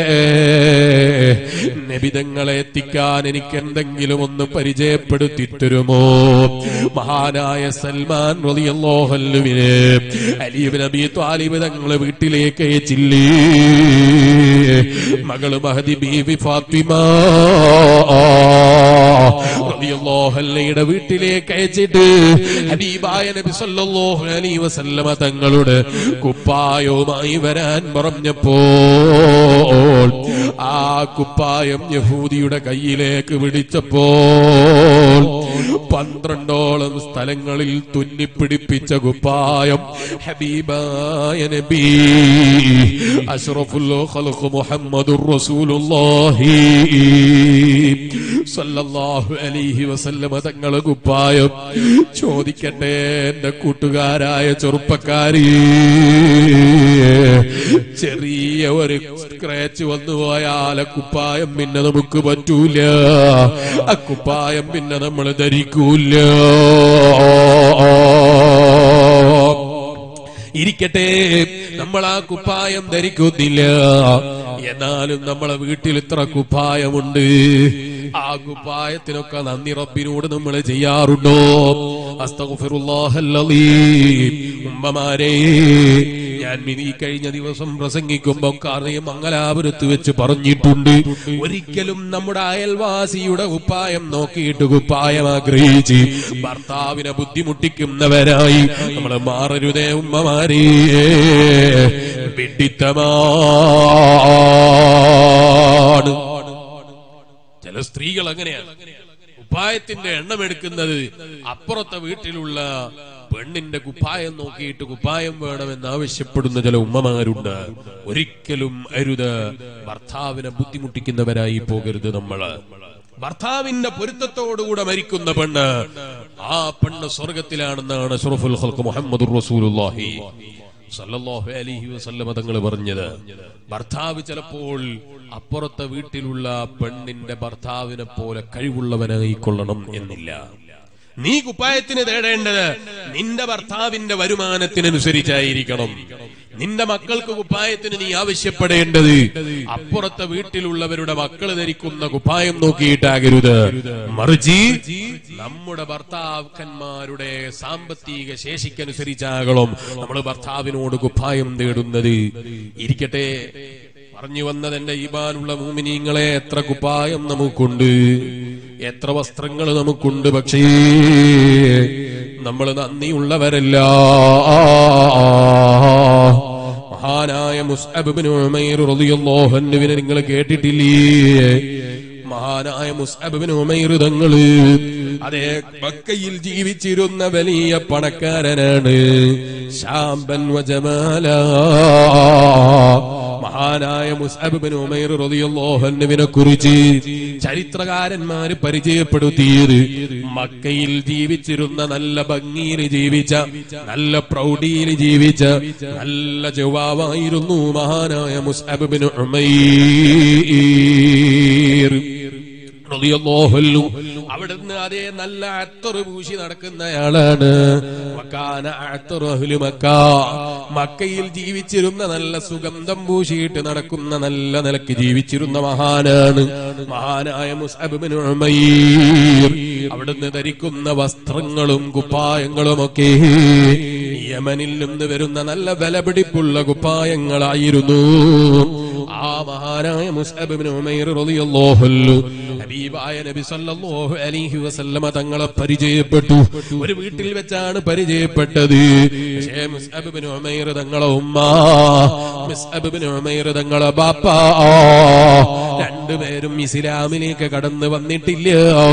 നബിതങ്ങളെ എത്തിക്കാൻ എനിക്ക് എന്തെങ്കിലും ഒന്ന് പരിചയപ്പെടുത്തി തരുമോ മഹാനായ സൽമാൻ റളിയല്ലാഹുവിനെ അലീബ് നബി ത്വാലിബ് തങ്ങളെ വീട്ടിലേക്ക് അയച്ചില്ലേ മകള് മഹദി ബീവി ഫാത്തിമ റളിയല്ലാഹുവിന്റെ വീട്ടിലേക്ക് അയച്ചിട്ട് ഹബീബായ നബി സല്ലല്ലാഹു അലൈഹി വസല്ലമ തങ്ങളുടെ കുപ്പായവുമായി വരാൻ പറഞ്ഞപ്പോൾ ആ കുപ്പായം യഹൂദിയുടെ കയ്യിലേക്ക് പിടിച്ചപ്പോൾ പന്ത്രണ്ടോളം സ്ഥലങ്ങളിൽ തുന്നിപ്പിടിപ്പിച്ച കുപ്പായം ഹബീബായ നബി അഷ്റഫുൽ ഖൽഖ് മുഹമ്മദുർ റസൂലുള്ളാഹി സല്ലല്ലാഹു അലൈഹി വസല്ലമ തങ്ങളെ കുപ്പായം ചോദിക്കട്ടെ എന്റെ കൂട്ടുകാരായ ചെറുപ്പക്കാരി ചെറിയ ഒരു സ്ക്രാച്ച് വന്നു പോയാൽ ആ കുപ്പായം പിന്നെ നമുക്ക് പറ്റൂല ആ കുപ്പായം പിന്നെ നമ്മൾ ധരിക്കൂല ഇരിക്കട്ടെ നമ്മൾ ആ കുപ്പായം ധരിക്കുന്നില്ല എന്നാലും നമ്മളെ വീട്ടിൽ ഇത്ര കുപ്പായമുണ്ട് ആ കുപ്പായത്തിനൊക്കെ നന്ദി റബ്ബിനോട് നമ്മൾ ചെയ്യാറുണ്ടോ അസ്തഗ്ഫിറുല്ലാഹല്ലദീം ഉമ്മമാരെ ഞാൻ ഈ കഴിഞ്ഞ ദിവസം പ്രസംഗിക്കുമ്പോ കാര്യം മംഗലാപുരത്ത് വെച്ച് പറഞ്ഞിട്ടുണ്ട് ഒരിക്കലും നമ്മുടെ അയൽവാസിയുടെ കുപ്പായം നോക്കിയിട്ട് കുപ്പായം ആഗ്രഹിച്ച് ഭർത്താവിനെ ബുദ്ധിമുട്ടിക്കുന്നവരായി നമ്മൾ മാറരുതേ ഉമ്മമാരെ വിഡിത്തമാണ് ചില സ്ത്രീകൾ അങ്ങനെയാണ് കുപ്പായത്തിന്റെ എണ്ണം എടുക്കുന്നത് അപ്പുറത്തെ വീട്ടിലുള്ള പെണ്ണിന്റെ കുപ്പായം നോക്കിയിട്ട് കുപ്പായം വേണമെന്ന് ആവശ്യപ്പെടുന്ന ചില ഉമ്മമാരുണ്ട് ഒരിക്കലും അരുത് ഭർത്താവിനെ ബുദ്ധിമുട്ടിക്കുന്നവരായി പോകരുത് നമ്മള് ഭർത്താവിന്റെ പൊരുത്തത്തോടുകൂടെ മരിക്കുന്ന പെണ്ണ് ആ പെണ്ണ് സ്വർഗത്തിലാണെന്നാണ് ഷറഫുൽ ഖൽഖ് മുഹമ്മദ് റസൂലുള്ളാഹി സല്ലല്ലാഹു അലൈഹി വസല്ലമ തങ്ങൾ പറഞ്ഞത് ഭർത്താവ് ചിലപ്പോൾ അപ്പുറത്തെ വീട്ടിലുള്ള പെണ്ണിന്റെ ഭർത്താവിനെ പോലെ കഴിവുള്ളവനായി കൊള്ളണം എന്നില്ല നീ കുപ്പായത്തിന് തേടേണ്ടത് നിന്റെ ഭർത്താവിന്റെ വരുമാനത്തിനനുസരിച്ചായിരിക്കണം നിന്റെ മക്കൾക്ക് കുപ്പായത്തിന് നീ ആവശ്യപ്പെടേണ്ടത് അപ്പുറത്തെ വീട്ടിലുള്ളവരുടെ മക്കൾ ധരിക്കുന്ന കുപ്പായം നോക്കിയിട്ടാകരുത് മറിച്ച് നമ്മുടെ ഭർത്താക്കന്മാരുടെ സാമ്പത്തിക ശേഷിക്കനുസരിച്ചാകണം നമ്മൾ ഭർത്താവിനോട് കുപ്പായം തേടുന്നത് ഇരിക്കട്ടെ പറഞ്ഞു വന്നത് എന്റെ ഈമാനുള്ള മൂമിനീങ്ങളെ എത്ര കുപ്പായം നമുക്കുണ്ട് എത്ര വസ്ത്രങ്ങൾ നമുക്കുണ്ട് പക്ഷേ നമ്മൾ നന്ദിയുള്ളവരല്ല മഹാനായ മുസ്അബിന് ഉമൈർ റളിയല്ലാഹു അൻഹുവിനെ നിങ്ങൾ കേട്ടിട്ടില്ലേ മഹാനായ മുസ്അബിന് ഉമൈർ തങ്ങള് അതേ മക്കയിൽ ജീവിച്ചിരുന്ന വലിയ പണക്കാരനാണ് ശാമ്പൻ വജമാല മഹാനായ മുസ്അബിൻ ഉമൈർ റളിയല്ലാഹു അൻഹുവിനെ കുറിച്ച് ചരിത്രകാരന്മാര് പരിചയപ്പെടുത്തിയത് മക്കയിൽ ജീവിച്ചിരുന്ന നല്ല ഭംഗിയിൽ ജീവിച്ച നല്ല പ്രൗഢിയിൽ ജീവിച്ച നല്ല ജവാവായിരുന്നു മഹാനായ മുസ്അബിൻ ഉമൈർ റളിയല്ലാഹു അൻഹു അവിടുന്ന് അതേ നല്ല അത്തറ് പൂശി നടക്കുന്നയാളാണ് വക്കാന അത്തറു അഹ്ലു മക്ക മക്കയിൽ ജീവിച്ചിരുന്ന നല്ല സുഗന്ധം പൂശിയിട്ട് നടക്കുന്ന നല്ല നിലക്ക് ജീവിച്ചിരുന്ന മഹാനാണ് മഹാനായ മുസ്അബ് ബിൻ ഉമൈർ അവിടുന്ന് ധരിക്കുന്ന വസ്ത്രങ്ങളും കുപ്പായങ്ങളും ഒക്കെ യമനിൽ നിന്ന് വരുന്ന നല്ല വിലപിടിപ്പുള്ള കുപ്പായങ്ങളായിരുന്നു ആ മഹാനായ മുസ്അബിന് ഉമൈർ റളിയല്ലാഹു അൻഹു ഹബീബായ നബി സല്ലല്ലാഹു അലൈഹി വസല്ലമ തങ്ങളെ പരിചയപ്പെട്ടു ഒരു വീട്ടിൽ വെച്ചാണ് പരിചയപ്പെട്ടത് പക്ഷേ മുസ്അബിന് ഉമൈർ തങ്ങളെ ഉമ്മ മുസ്അബിന് ഉമൈർ തങ്ങളെ ബാപ്പ രണ്ടുപേരും ഇസ്ലാമിലേക്ക് കടന്നു വന്നിട്ടില്ല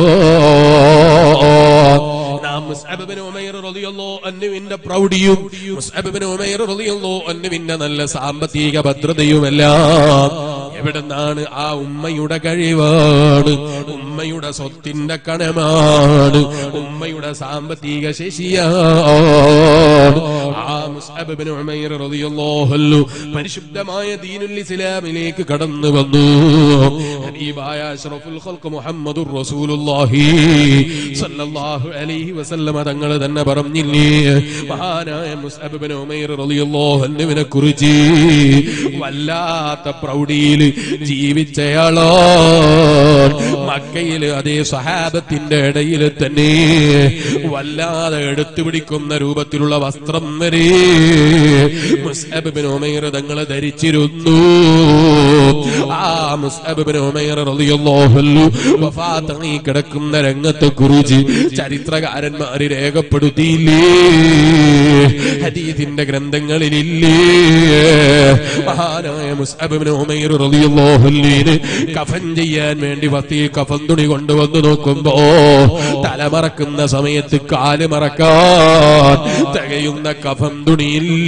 നാം മുസ്അബ് ബിൻ ഉമൈർ റളിയല്ലാഹു അൻഹുവിന്റെ പ്രൗഢിയും മുസ്അബ് ബിൻ ഉമൈർ റളിയല്ലാഹു അൻഹുവിന്റെ നല്ല സാമ്പത്തിക ഭദ്രതയുമെല്ലാം എവിടുന്നാണ് ആ ഉമ്മയുടെ കഴിവാണ് ഉമ്മയുടെ സ്വത്തിന്റെ കണമാണ് ഉമ്മയുടെ സാമ്പത്തിക ശേഷിയാണ് ആ മുസ്അബ് ബിൻ ഉമൈർ റളിയല്ലാഹു അൻഹു പരിശുദ്ധമായ ദീനുൽ ഇസ്ലാമിലേക്ക് കടന്നു വന്നു ഹബീബായ അഷ്റഫുൽ ഖൽഖ് മുഹമ്മദുർ റസൂലുള്ളാഹി സല്ലല്ലാഹു അലൈഹി വസല്ലമ തങ്ങൾ തന്നെ പറഞ്ഞില്ലേ മഹാനായ മുസ്അബ് ബിൻ ഉമൈർ റളിയല്ലാഹു അൻഹുവിനെ കുറിച്ച് വല്ലാത്ത പ്രൗഢിയിൽ ജീവിച്ചയാളോ മക്കയിൽ അതേ സഹാബത്തിന്റെ ഇടയിൽ തന്നെ വല്ലാതെ എടുത്തു പിടിക്കുന്ന രൂപത്തിലുള്ള വസ്ത്രം വരെ മുസ്അബ് ബിൻ ഉമൈർ തങ്ങൾ ധരിച്ചിരുന്നു ആ മുസ്അബ് ബിൻ ഉമൈർ റളിയല്ലാഹു അൻഹു വഫാത്തായി കിടക്കുന്ന രംഗത്തെ കുറിച്ച് ചരിത്രകാരന്മാര് രേഖപ്പെടുത്തിയില്ലേ ഹദീസിന്റെ ഗ്രന്ഥങ്ങളിലില്ലേ മഹാനായ മുസ്അബ് ബിൻ ഉമൈർ റളിയല്ലാഹു അൻഹുവിന് കഫൻ ചെയ്യാൻ വേണ്ടി വത്തി കഫൻ തുണി കൊണ്ടുവന്ന് നോക്കുമ്പോ തലമറക്കുന്ന സമയത്ത് കാല് മറക്കാൻ തികയുന്ന കഫൻ തുണിയില്ല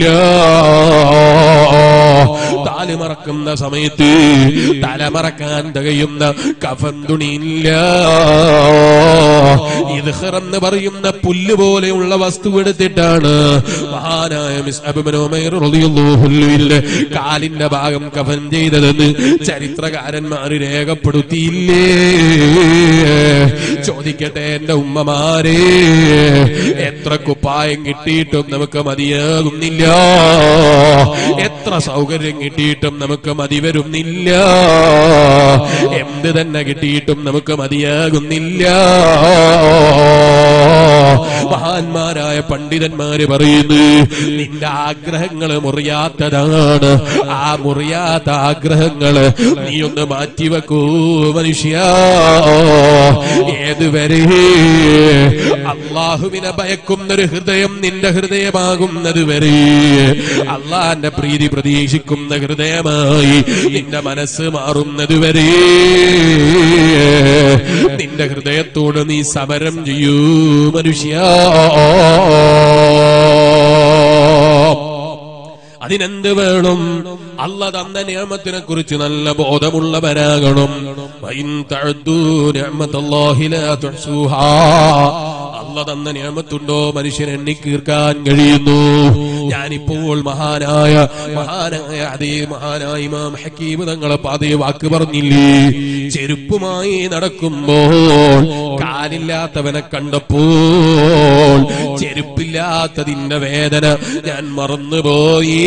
താല് മറക്കുന്ന സമയത്ത് തലമറക്കാൻ തികയുന്ന കഫൻ തുണിയില്ല ഇത് എന്ന് പറയുന്ന പുല്ല് പോലെയുള്ള വസ്തു എടുത്തിട്ടാണ് മഹാനായ മിസ് അബിമനോമയുടെ കാലിന്റെ ഭാഗം കഫൻ ചെയ്തതെന്ന് ചരിത്രകാരന്മാര് രേഖപ്പെടുത്തിയില്ലേ ചോദിക്കട്ടെ എന്റെ ഉമ്മമാരെ എത്ര കുപ്പായം കിട്ടിയിട്ടും നമുക്ക് മതിയാകുന്നില്ല എത്ര സൗകര്യം കിട്ടിയിട്ടും നമുക്ക് മതി വരുന്നില്ല എന്ത് തന്നെ കിട്ടിയിട്ടും നമുക്ക് മതിയാകുന്നില്ല മഹാന്മാരായ പണ്ഡിതന്മാര് പറയുന്നു നിന്റെ ആഗ്രഹങ്ങൾ മുറിയാത്തതാണ് ആ മുറിയാത്ത ആഗ്രഹങ്ങള് നീ ഒന്ന് മാറ്റിവെക്കൂ മനുഷ്യ ഏതുവരെ അള്ളാഹുവിനെ ഭയക്കുന്നൊരു ഹൃദയം നിന്റെ ഹൃദയമാകുന്നത് വരെ അള്ളാന്റെ പ്രീതി പ്രതീക്ഷിക്കുന്ന ഹൃദയമായി നിന്റെ മനസ്സ് മാറുന്നത് വരെ നിന്റെ ഹൃദയത്തോട് നീ സമരം ചെയ്യൂ മനുഷ്യ അതിനെന്ത് വേണം അല്ല തന്ന നിയമത്തിനെ കുറിച്ച് നല്ല ബോധമുള്ളവരാകണം വൈൻ തഅദ്ദൂ നിഅമത്തല്ലാഹി ലാ തുഹ്സൂഹാ. അല്ല തന്ന നിയമത്തുണ്ടോ മനുഷ്യൻ എണ്ണിക്കീർക്കാൻ കഴിയുന്നു ഞാനിപ്പോൾ മഹാനായ മഹാനായ അതേ മഹാനായ ഇമാം ഹക്കീം തങ്ങളെ അതേ വാക്ക് പറഞ്ഞില്ലേ ചെരുപ്പുമായി നടക്കുമ്പോൾ കാലില്ലാത്തവനെ കണ്ടപ്പോൾ ചെരുപ്പില്ലാത്തതിന്റെ വേദന ഞാൻ മറന്നുപോയി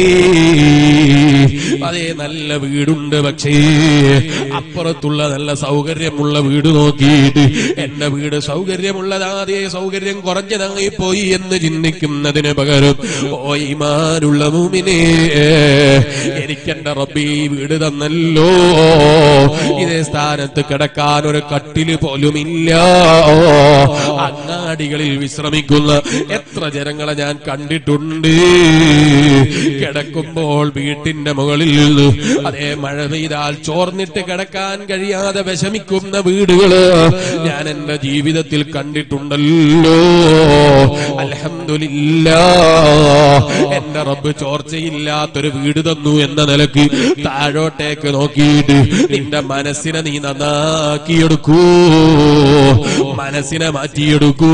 അതേ നല്ല വീടുണ്ട് പക്ഷേ അപ്പുറത്തുള്ള നല്ല സൗകര്യമുള്ള വീട് നോക്കിയിട്ട് എന്റെ വീട് സൗകര്യമുള്ളതാ അതേ സൗകര്യം കുറഞ്ഞതായി പോയി എന്ന് ചിന്തിക്കുന്നതിന് പകരം ഓ ഈമാനുള്ള മൂമിനെ എനിക്കെന്റെ റബ്ബി ഈ വീട് തന്നല്ലോ ഇതേ സ്ഥാനത്ത് കിടക്കാൻ ഒരു കട്ടില് പോലുമില്ല അങ്ങാടികളിൽ വിശ്രമിക്കുന്ന എത്ര ജനങ്ങളെ ഞാൻ കണ്ടിട്ടുണ്ട് കിടക്കുമ്പോൾ വീട്ടിന്റെ മുകളിൽ നിന്ന് അതേ മഴ പെയ്താൽ ചോർന്നിട്ട് കിടക്കാൻ കഴിയാതെ വിഷമിക്കുന്ന വീടുകള് ഞാൻ എന്റെ ജീവിതത്തിൽ കണ്ടിട്ടുണ്ടല്ലോ അൽഹംദുലില്ല എന്റെ റബ്ബ് ചോർച്ചയില്ലാത്തൊരു വീട് തന്നു എന്ന നിലക്ക് താഴോട്ടേക്ക് നോക്കിയിട്ട് നിന്റെ മനസ്സിനെ നീ നന്നാക്കിയെടുക്കൂ മനസ്സിനെ മാറ്റിയെടുക്കൂ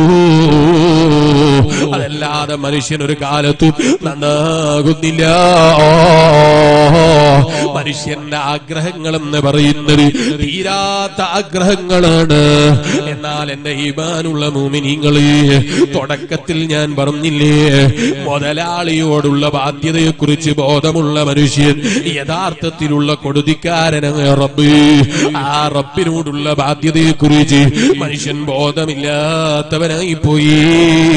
അതല്ലാതെ മനുഷ്യൻ ഒരു കാലത്തും നന്നാകുന്നില്ല മനുഷ്യന്റെ ആഗ്രഹങ്ങൾ എന്ന് പറയുന്നത് തീരാത്ത ആഗ്രഹങ്ങളാണ് എന്നാൽ എന്റെ ഈമാനുള്ള മൂമിനിങ്ങളെ തുടക്കത്തിൽ ഞാൻ പറഞ്ഞില്ലേ മുതലാളിയോടുള്ള ബാധ്യതയെ കുറിച്ച് ബോധമുള്ള മനുഷ്യൻ യഥാർത്ഥത്തിലുള്ള കൊടുതിക്കാരനായ റബ്ബ് ആ റബ്ബിനോടുള്ള ബാധ്യതയെ കുറിച്ച് മനുഷ്യൻ ബോധമില്ലാത്തവനായി പോയി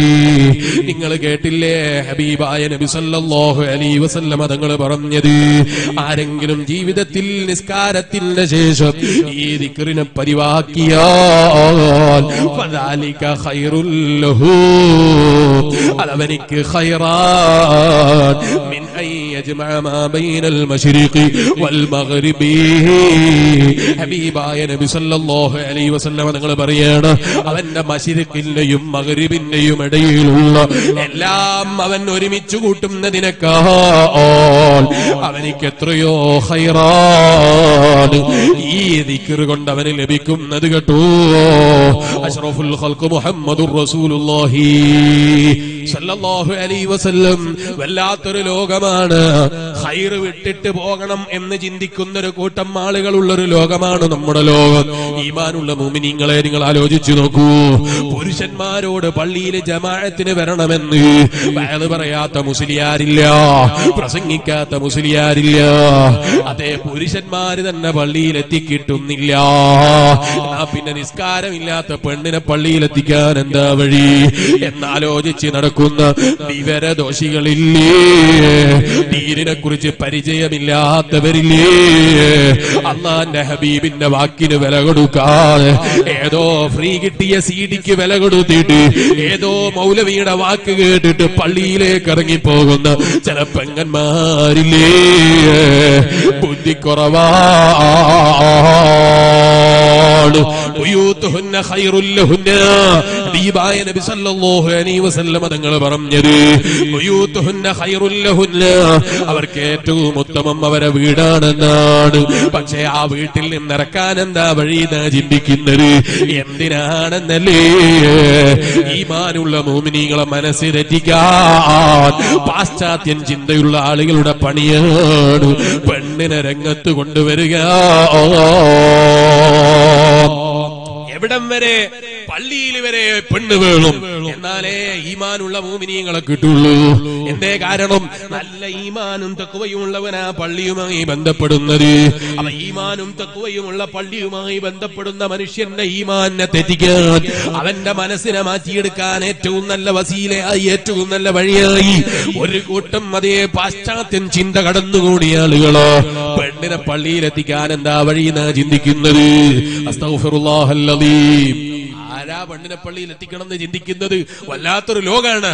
നിങ്ങൾ കേട്ടില്ലേ ഹബീബായ നബി സല്ലല്ലാഹു അലൈഹി വസല്ലമ തങ്ങൾ പറഞ്ഞത് ആരെങ്കിലും ജീവിതത്തിൽ നിസ്കാരത്തിന്റെ ശേഷം ഈ ദിക്റിനെ പരിവാക്കിയാൽ ഫദാലിക ഖൈറുൽ ലഹു അതവനിക്ക് ഖൈറാൻ മിൻ അൻ യജ്മഅ മാ ബൈനൽ മശ്രിഖി വൽ മഗ്രിബി ഹബീബായ നബി സല്ലല്ലാഹു അലൈഹി വസല്ലമ തങ്ങൾ പറയാണ് അവന്റെ മശ്രിഖിന്റെയും മഗ്രിബിന്റെയും ഇടയിലുള്ള എല്ലാം അവൻ ഒരുമിച്ച് കൂട്ടുന്നതിനേക്കാൾ അവനിക്ക് എത്രയോ ഹൈറാണ് ഈ ദിക്റ് കൊണ്ട് അവന് ലഭിക്കുന്നത് കേട്ടോ അഷ്റഫുൽ ഖൽഖ് മുഹമ്മദുർ റസൂലുള്ളാഹി സല്ലല്ലാഹു അലൈഹി വസല്ലം വല്ലാത്തൊരു ലോകമാണ് ഹൈറ് വിട്ടിട്ട് പോകണം എന്ന് ചിന്തിക്കുന്ന ഒരു കൂട്ടം ആളുകളുള്ള ഒരു ലോകമാണ് നമ്മുടെ ലോകം ഈമാനുള്ള മുമിനിങ്ങളെ നിങ്ങൾ ആലോചിച്ചു നോക്കൂ പുരുഷന്മാരോട് പള്ളിയിൽ ജമാഅത്തിന് വരണമെന്ന് വയത് പറയാത്ത മുസ്ലിയാരില്ല പ്രസംഗിക്കാത്ത മുസ്ലിയാരില്ല അതേ പുരുഷന്മാര് തന്നെ പള്ളിയിൽ എത്തിക്കിട്ടുന്നില്ല എന്നാ പിന്നെ നിസ്കാരമില്ലാത്ത പെണ്ണിനെ പള്ളിയിൽ എത്തിക്കാൻ എന്താ വഴി എന്നാലോചിച്ച് നടക്കുന്ന വിവരദോഷികളില്ലേ ദീനിനെ കുറിച്ച് പരിചയമില്ലാത്തവരില്ലേ അള്ളാന്റെ ഹബീബിന്റെ വാക്കിന് വില കൊടുക്കാതെ ഏതോ ഫ്രീ കിട്ടിയ സീഡിക്ക് വില കൊടുത്തിട്ട് ഏതോ മൗലവിയുടെ വാക്ക് കേട്ടിട്ട് പള്ളിയിലേക്ക് ഇറങ്ങിപ്പോകുന്ന ചില പെങ്ങന്മാരില്ലേ ബുദ്ധി കുറവാണ് ബുയൂത്തുഹുന്ന ഖൈറുൽ ലഹുന്ന ദീപായ നബി സല്ലല്ലാഹു അലൈഹി വസല്ലമ തങ്ങൾ പറഞ്ഞത് ബുയൂത്തുഹുന്ന ഖൈറുൽ ലഹുന്ന അവർക്ക് ഏറ്റവും ഉത്തമം അവരെ വീടാണെന്നാണ് പക്ഷേ ആ വീട്ടിൽ നിന്നിറക്കാൻ എന്താ വഴി എന്നാ ചിന്തിക്കുന്നത് എന്തിനാണെന്നല്ലേ ഈമാനുള്ള മോമിനികളെ മനസ്സ് തെറ്റിക്കാൻ പാശ്ചാത്യൻ ചിന്തയുള്ള ആളുകളുടെ പണിയാണ് പെണ്ണിനെ രംഗത്ത് കൊണ്ടുവരിക എവിടം വരെ പള്ളിയിൽ വരെ പെണ്ണ് വേണം എന്നാലേ ഈമാനുള്ള മൂമിനിയങ്ങളെ കിട്ടുള്ളൂ എന്തേ കാരണം നല്ല ഈമാനും തക്കുവയും ഉള്ളവനാ പള്ളിയുമായി ബന്ധപ്പെടുന്നത് അവ ഈമാനും തക്കുവയുമുള്ള പള്ളിയുമായി ബന്ധപ്പെടുന്ന മനുഷ്യന്റെ ഈമാനെ തെറ്റിക്കാൻ അവന്റെ മനസ്സിനെ മാറ്റിയെടുക്കാൻ ഏറ്റവും നല്ല വസീലയായി ഏറ്റവും നല്ല വഴിയായി ഒരു കൂട്ടം അതേ പാശ്ചാത്യൻ ചിന്ത കടന്നുകൂടിയ ആളുകളോ പെണ്ണിനെ പള്ളിയിലെത്തിക്കാൻ എന്താ വഴി എന്നാ ചിന്തിക്കുന്നത് അസ്തഗ്ഫിറുല്ലാഹല്ലദീം ആരാ പെണ്ണിനെ പള്ളിയിൽ എത്തിക്കണം എന്ന് ചിന്തിക്കുന്നത് വല്ലാത്തൊരു ലോകാണ്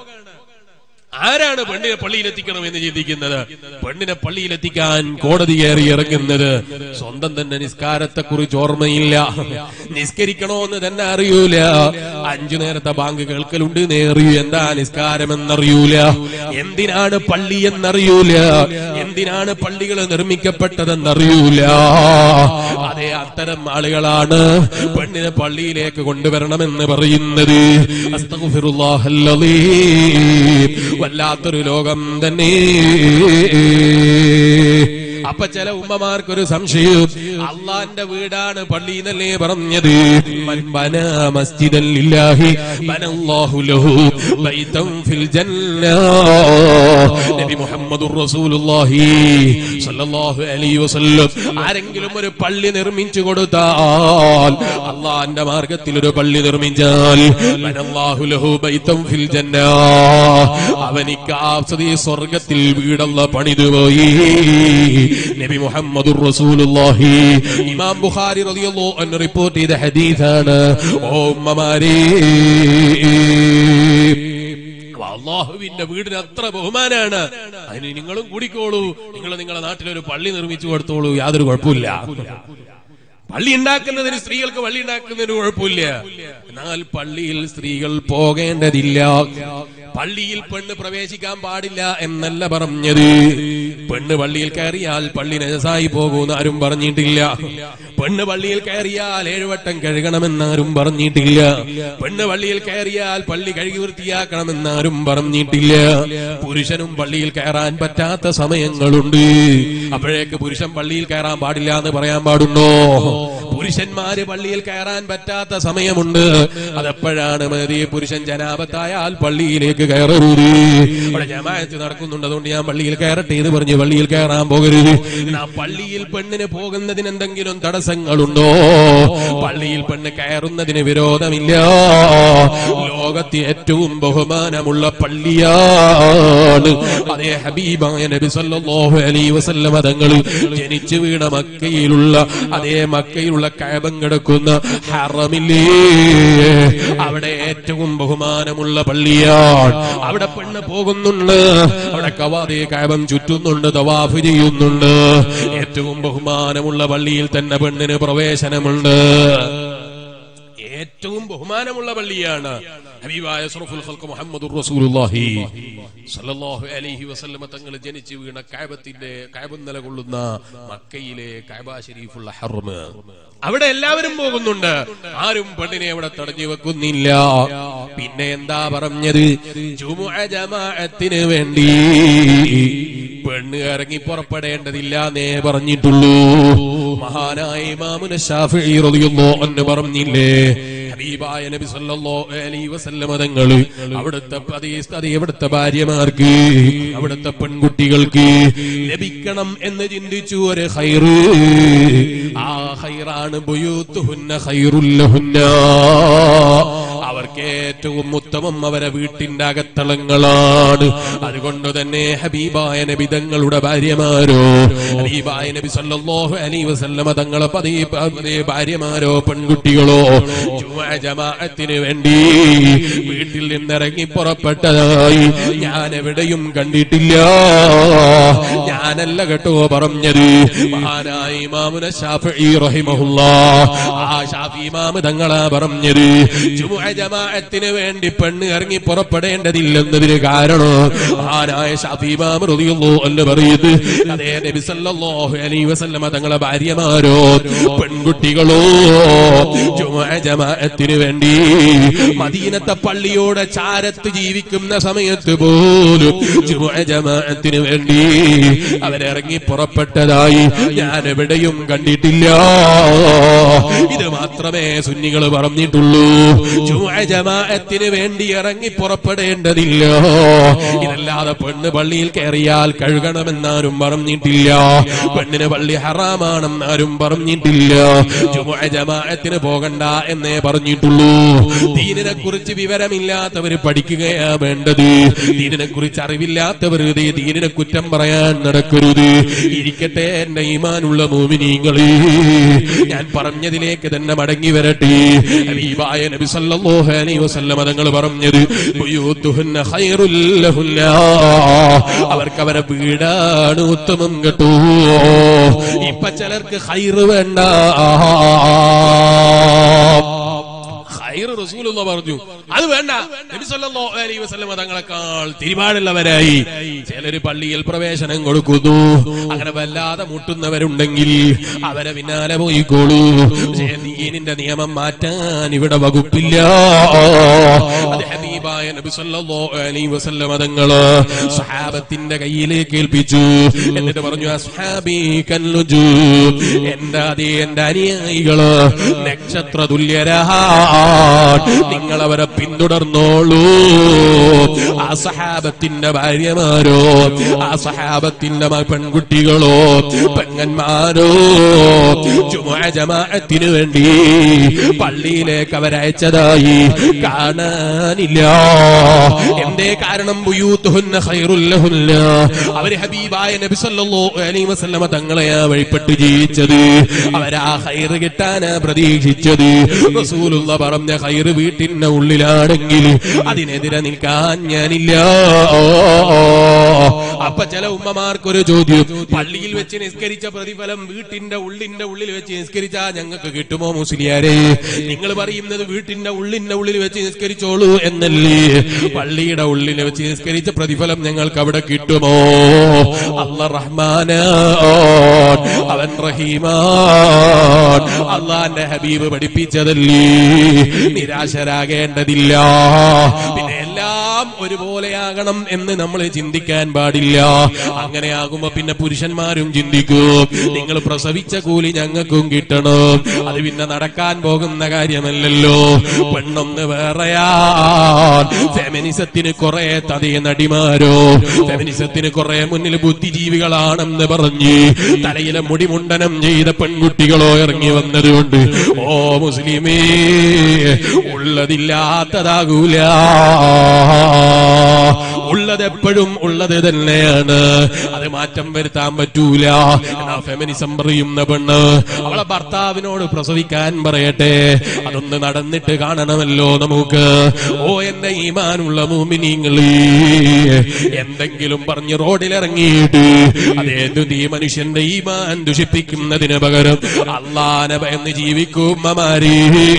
ആരാണ് പെണ്ണിനെ പള്ളിയിൽ എത്തിക്കണം എന്ന് ചിന്തിക്കുന്നത് പെണ്ണിനെ പള്ളിയിൽ എത്തിക്കാൻ കോടതി കയറി ഇറങ്ങുന്നത് സ്വന്തം തന്നെ നിസ്കാരത്തെ കുറിച്ച് ഓർമ്മയില്ല നിസ്കരിക്കണോ എന്ന് തന്നെ അറിയൂല അഞ്ചു നേരത്തെ ബാങ്ക് കേൾക്കലുണ്ട് നേറിയൂ എന്താ നിസ്കാരം എന്നറിയൂല എന്തിനാണ് പള്ളി എന്നറിയൂല എന്തിനാണ് പള്ളികൾ നിർമ്മിക്കപ്പെട്ടതെന്നറിയൂല അതേ അത്തരം ആളുകളാണ് പെണ്ണിനെ പള്ളിയിലേക്ക് കൊണ്ടുവരണമെന്ന് പറയുന്നത് അസ്തഗ്ഫിറുല്ലാഹല്ലദീം. വല്ലാത്തൊരു ലോകം തന്നെ അപ്പൊ ചില ഉമ്മമാർക്കൊരു സംശയം അള്ളാന്റെ വീടാണ് പള്ളി എന്നല്ലേ പറഞ്ഞത് മൻ ബനാ മസ്ജിദൻ ലില്ലാഹി ബനല്ലാഹു ലഹു ബൈതൻ ഫിൽ ജന്ന നബി മുഹമ്മദുർ റസൂലുള്ളാഹി സ്വല്ലല്ലാഹു അലൈഹി വസല്ലം ആരെങ്കിലും ഒരു പള്ളി നിർമ്മിച്ചു കൊടുത്താൽ അള്ളാന്റെ മാർഗത്തിൽ ഒരു പള്ളി നിർമ്മിച്ചാൽ ബനല്ലാഹു ലഹു ബൈതൻ ഫിൽ ജന്ന അവനിക്ക് ആ സതീ സ്വർഗത്തിൽ വീടല്ല പണിതുപോയി നബി മുഹമ്മദുർ റസൂലുള്ളാഹി ഇമാം ബുഖാരി റളിയല്ലാഹു അൻഹു റിപ്പോർട്ട് ചെയ്ത ഹദീസാണ് ഓ ഉമ്മമാരേ അള്ളാഹുവിന്റെ വീടിന് അത്ര ബഹുമാനാണ് അതിന് നിങ്ങളും കൂടിക്കോളൂ നിങ്ങൾ നിങ്ങളുടെ നാട്ടിലൊരു പള്ളി നിർമ്മിച്ചു കൊടുത്തോളൂ യാതൊരു കുഴപ്പമില്ല പള്ളി ഉണ്ടാക്കുന്നതിന് സ്ത്രീകൾക്ക് പള്ളി ഉണ്ടാക്കുന്നതിന് കുഴപ്പമില്ല എന്നാൽ പള്ളിയിൽ സ്ത്രീകൾ പോകേണ്ടതില്ല പള്ളിയിൽ പെണ്ണ് പ്രവേശിക്കാൻ പാടില്ല എന്നല്ല പറഞ്ഞത് പെണ്ണ് പള്ളിയിൽ കയറിയാൽ പള്ളി നജസായി പോകുമെന്ന് ആരും പറഞ്ഞിട്ടില്ല പെണ്ണ് പള്ളിയിൽ കയറിയാൽ ഏഴുവട്ടം കഴുകണമെന്നാരും പറഞ്ഞിട്ടില്ല പെണ്ണ് പള്ളിയിൽ കയറിയാൽ പള്ളി കഴുകി വൃത്തിയാക്കണമെന്നാരും പറഞ്ഞിട്ടില്ല പുരുഷനും പള്ളിയിൽ കയറാൻ പറ്റാത്ത സമയങ്ങളുണ്ട് അപ്പോഴേക്ക് പുരുഷൻ പള്ളിയിൽ കയറാൻ പാടില്ല എന്ന് പറയാൻ പാടുണ്ടോ പുരുഷന്മാര് പള്ളിയിൽ കയറാൻ പറ്റാത്ത സമയമുണ്ട് അതെപ്പോഴാണ് മതി പുരുഷൻ ജനാപത്തായാൽ പള്ളിയിലേക്ക് കയറരുത് അവിടെ ജമാഅത്ത് നടക്കുന്നുണ്ട് അതുകൊണ്ട് ഞാൻ പള്ളിയിൽ കയറട്ടെ എന്ന് പറഞ്ഞ് പള്ളിയിൽ കയറാൻ പോകരുത് എന്നാ പള്ളിയിൽ പെണ്ണിന് പോകുന്നതിന് എന്തെങ്കിലും തടസ്സം തടസ്സങ്ങളുണ്ടോ പള്ളിയിൽ പെണ്ണ് കയറുന്നതിന് വിരോധമില്ല ലോകത്തെ ഏറ്റവും ബഹുമാനമുള്ള പള്ളിയാണ് അതേ ഹബീബായ നബി സല്ലല്ലാഹു അലൈഹി വസല്ലമ തങ്ങൾ ജനിച്ചു വീണ മക്കയിലുള്ള അതേ മക്കയിലുള്ള കഴബം കിടക്കുന്ന ഹറമില്ലേ അവിടെ ഏറ്റവും ബഹുമാനമുള്ള പള്ളിയാണ് അവിടെ പെണ്ണ് പോകുന്നുണ്ട് അവിടെ കവാതെ കഴബം ചുറ്റുന്നുണ്ട് തവാഫ് ചെയ്യുന്നുണ്ട് ഏറ്റവും ബഹുമാനമുള്ള പള്ളിയിൽ തന്നെ പെണ്ണിന് പ്രവേശനമുണ്ട് ഏറ്റവും ബഹുമാനമുള്ള പള്ളിയാണ് ഹബീബായ സറഫുൽ ഖൽഖ് മുഹമ്മദുർ റസൂലുള്ളാഹി സല്ലല്ലാഹു അലൈഹി വസല്ലമ തങ്ങൾ ജനിച്ചു വീണ കഅബത്തിന്റെ കഅബ നിലകൊള്ളുന്ന മക്കയിലെ കഅബ ഷരീഫുള്ള ഹറം അവിടെ എല്ലാവരും പോകുന്നുണ്ട് ആരും പെണ്ണിനെ അവിടെ തടഞ്ഞു വെക്കുന്നില്ല പിന്നെ എന്താ പറഞ്ഞത് ജുമുഅ ജമാഅത്തിന് വേണ്ടി പെണ്ണ് ഇറങ്ങി പുറപ്പെടേണ്ടതില്ല എന്നേ പറഞ്ഞിട്ടുള്ളൂ മഹാനായ ഇമാമുന ഷാഫിഈ റളിയല്ലാഹു അൻഹു പറഞ്ഞില്ലേ ഹബീബായ നബി സല്ലല്ലാഹു അലൈഹി വസല്ലമ തങ്ങൾ അവിടുത്തെ അതേ അതേ അവിടുത്തെ ഭാര്യമാർക്ക് അവിടുത്തെ പെൺകുട്ടികൾക്ക് ലഭിക്കണം എന്ന് ചിന്തിച്ചു ഒരു ഹൈറ് ആ ഹൈറാണ് ബുയൂത്തുഹുന്ന ഖൈറുല്ലഹുന്ന അവർക്ക് ഏറ്റവും ഉത്തമം അവരെ വീട്ടിന്റെ അകത്തളങ്ങളാണ് അതുകൊണ്ട് തന്നെ ഹബീബായ നബി തങ്ങളുടെ ഭാര്യമാരോ ഹബീബായ നബി സല്ലല്ലാഹു അലൈഹി വസല്ലമ തങ്ങളെ പതി പതി ഭാര്യമാരോ പെൺകുട്ടികളോ ജുമുഅ ജമാഅത്തിന് വേണ്ടി വീട്ടിൽ നിന്നിറങ്ങി പുറപ്പെട്ടതായി ഞാൻ എവിടെയും കണ്ടിട്ടില്ല ഞാനല്ല കേട്ടോ പറഞ്ഞത് മഹാനായ ഇമാമുന ഷാഫിഈ റഹിമഹുല്ലാ ആ ഷാഫി ഇമാമ് തങ്ങളാ പറഞ്ഞത് ജുമുഅ ജമാഅത്തിന് വേണ്ടി പെണ്ണ് ഇറങ്ങി പുറപ്പെടേണ്ടതില്ലെന്നതിന് കാരണം മഹാനായ ഷാഫി ഇമാം റളിയല്ലാഹു അൻഹു പറയുന്നത് അതേ നബി സല്ലല്ലാഹു അലൈഹി വസല്ലമ തങ്ങളെ ഭാര്യമാരോ പെൺകുട്ടികളോ ജുമുഅ ജമാഅത്തിന് വേണ്ടി മദീനത്തെ പള്ളിയോടെ ചാരത്ത് ജീവിക്കുന്ന സമയത്ത് പോലും ജുമുഅ ജമാഅത്തിന് വേണ്ടി അവരിറങ്ങി പുറപ്പെട്ടതായി ഞാൻ എവിടെയും കണ്ടിട്ടില്ല ഇത് മാത്രമേ സുന്നികൾ പറഞ്ഞിട്ടുള്ളൂ ജുമുഅ ജമാഅത്തിന് വേണ്ടി ഇറങ്ങി പുറപ്പെടേണ്ടതില്ല ഇതല്ലാതെ പെണ്ണ് പള്ളിയിൽ കയറിയാൽ കഴുകണമെന്നാരും പറഞ്ഞിട്ടില്ല പെണ്ണിന് പള്ളി ഹറാമാണെന്നാരും പറഞ്ഞിട്ടില്ല ജുമുഅ ജമാഅത്തിന് പോകണ്ട എന്നേ പറഞ്ഞിട്ടുള്ളൂ ദീനിനെ കുറിച്ച് വിവരമില്ലാത്തവര് പഠിക്കുകയാ വേണ്ടത് ദീനിനെ കുറിച്ച് അറിവില്ലാത്തവർ ദേ ദീനിനെ കുറ്റം പറയാൻ നടക്കരുത് ഇരിക്കട്ടെ എന്റെ ഈമാനുള്ള മോമിനീങ്ങളെ ഞാൻ പറഞ്ഞതിലേക്ക് തന്നെ മടങ്ങി വരട്ടെ ഹബീബായ നബി സല്ലല്ലാഹു അലൈഹി വസല്ലം തങ്ങൾ പറഞ്ഞത് ബുയൂത്തുഹുന്ന ഖൈറുൽ ലഹുന്ന അവർക്ക് അവരെ വീടാണ് ഉത്തമം കേട്ടോ ഇപ്പൊ ചിലർക്ക് ഹൈറ് വേണ്ട ഹൈറ് റസൂലുള്ള പറഞ്ഞു അത് വേണ്ട നബി സല്ലല്ലാഹു അലൈഹി വസല്ലം തങ്ങളെക്കാൾ തിരുമാടുള്ളവരായി ചിലര് പള്ളിയിൽ പ്രവേശനം കൊടുക്കുന്നു അങ്ങനെ വല്ലാതെ മുട്ടുന്നവരുണ്ടെങ്കിൽ അവരെ പിന്നാലെ പോയിക്കോളൂ പക്ഷേ ദീനിന്റെ നിയമം മാറ്റാൻ ഇവിടെ വകുപ്പില്ല അത് ഹബീബായ നബി സല്ലല്ലാഹു അലൈഹി വസല്ലം തങ്ങള് സഹാബത്തിന്റെ കയ്യിലേക്ക് ഏൽപ്പിച്ചു എന്നിട്ട് പറഞ്ഞു അസ്ഹാബി കല്ലുജു എന്റെ അതേ എന്റെ അനുയായികള് നക്ഷത്ര തുല്യരാ നിങ്ങൾ അവരെ പിന്തുടർന്നോളൂ ആ സഹാബത്തിന്റെ ഭാര്യമാരോ ആ സഹാബത്തിന്റെ മ- പെൺകുട്ടികളോ പെങ്ങന്മാരോ ജുമുഅ ജമാഅത്തിന് വേണ്ടി പള്ളിയിലേക്ക് അവരയച്ചതായി കാണാനില്ല എന്തേ കാരണം ബുയൂത്തുഹുന്ന ഖൈറുൽ ലഹുന്ന അവര് ഹബീബായ നബി സല്ലല്ലാഹു അലൈഹി വസല്ലമ തങ്ങളെയാ വഴിപ്പെട്ട് ജീവിച്ചത് അവരാ ഹൈറ് കിട്ടാനാ പ്രതീക്ഷിച്ചത് റസൂലുള്ള പറഞ്ഞ ഹൈറ് വീട്ടിന്റെ ഉള്ളിലാണെങ്കിൽ അതിനെതിരെ നിൽക്കാൻ ഞാനില്ല അപ്പൊ ചില ഉമ്മമാർക്കൊരു ചോദ്യം പള്ളിയിൽ വെച്ച് നിസ്കരിച്ച പ്രതിഫലം വീട്ടിന്റെ ഉള്ളിന്റെ ഉള്ളിൽ വെച്ച് നിസ്കരിച്ചാ ഞങ്ങൾക്ക് കിട്ടുമോ മുസ്ലിയാരെ നിങ്ങൾ പറയുന്നത് വീട്ടിന്റെ ഉള്ളിന്റെ ഉള്ളിൽ വെച്ച് നിസ്കരിച്ചോളൂ എന്നല്ലേ പള്ളിയുടെ ഉള്ളിൽ വെച്ച് നിസ്കരിച്ച പ്രതിഫലം ഞങ്ങൾക്ക് അവിടെ കിട്ടുമോ അല്ല റഹ്മാന അവൻ റഹീമാൻ അള്ളാന്റെ ഹബീബ് പഠിപ്പിച്ചതല്ലേ നിരാശരാകേണ്ടതില്ല പിന്നെ എല്ലാ എല്ലാം ഒരുപോലെയാകണം എന്ന് നമ്മൾ ചിന്തിക്കാൻ പാടില്ല അങ്ങനെയാകുമ്പോ പിന്നെ പുരുഷന്മാരും ചിന്തിക്കും നിങ്ങൾ പ്രസവിച്ച കൂലി ഞങ്ങൾക്കും കിട്ടണം അത് പിന്നെ നടക്കാൻ പോകുന്ന കാര്യമല്ലല്ലോ പെണ്ണൊന്ന് വേറെയാ ഫെമിനിസത്തിന് കുറെ തതേ നടിമാരോ ഫെമിനിസത്തിന് കുറെ മുന്നിൽ ബുദ്ധിജീവികളാണെന്ന് പറഞ്ഞ് തലയിലെ മുടിമുണ്ടനം ചെയ്ത പെൺകുട്ടികളോ ഇറങ്ങി വന്നതുകൊണ്ട് ഓ മുസ്ലിമേ ഉള്ളതില്ലാത്തതാകൂല ഉള്ളത് എപ്പോഴും ഉള്ളത് തന്നെയാണ് അത് മാറ്റം വരുത്താൻ പറ്റൂല എന്നാ ഫെമിനിസം പറയുന്ന പെണ്ണ് അവളെ ഭർത്താവിനോട് പ്രസവിക്കാൻ പറയട്ടെ അതൊന്ന് നടന്നിട്ട് കാണണമല്ലോ നമുക്ക് ഓ എന്റെ ഈമാനുള്ള മൂമിനിങ്ങളീ എന്തെങ്കിലും പറഞ്ഞ് റോഡിലിറങ്ങിയിട്ട് അതേതു ഈ മനുഷ്യന്റെ ഈമാൻ ദുഷിപ്പിക്കുന്നതിന് പകരം അള്ളാനെ ഭയന്ന് ജീവിക്കുമ്മമാരീ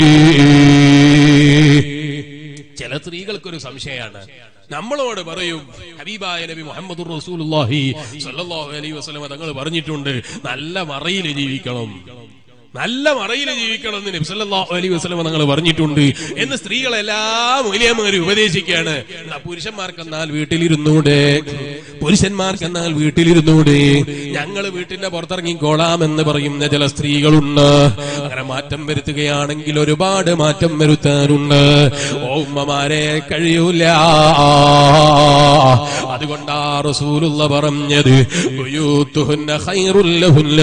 ചില സ്ത്രീകൾക്കൊരു സംശയമാണ് നമ്മളോട് പറയും ഹബീബായ നബി മുഹമ്മദ് റസൂലുള്ളാഹി സ്വല്ലല്ലാഹു അലൈഹി വസല്ലം തങ്ങൾ പറഞ്ഞിട്ടുണ്ട് നല്ല മറയിൽ ജീവിക്കണം നല്ല മറയിൽ ജീവിക്കണം എന്ന് നബി സല്ലല്ലാഹു അലൈഹി വസല്ലം തങ്ങൾ പറഞ്ഞിട്ടുണ്ട് എന്ന് സ്ത്രീകളെല്ലാം മൂല്യമാര് ഉപദേശിക്കാണ് എന്നാ പുരുഷന്മാർക്കെന്നാൽ വീട്ടിലിരുന്നൂടെ പുരുഷന്മാർക്കെന്നാൽ വീട്ടിലിരുന്നൂടെ ഞങ്ങൾ വീട്ടിന്റെ പുറത്തിറങ്ങിക്കോളാം എന്ന് പറയുന്ന ചില സ്ത്രീകളുണ്ട് അങ്ങനെ മാറ്റം വരുത്തുകയാണെങ്കിൽ ഒരുപാട് മാറ്റം വരുത്താനുണ്ട് ഓ ഉമ്മമാരെ കഴിയൂല അതുകൊണ്ടാ റസൂലുള്ള പറഞ്ഞത് ബുയൂത്തുഹുന്ന ഖൈറുൽ ലഹുന്ന.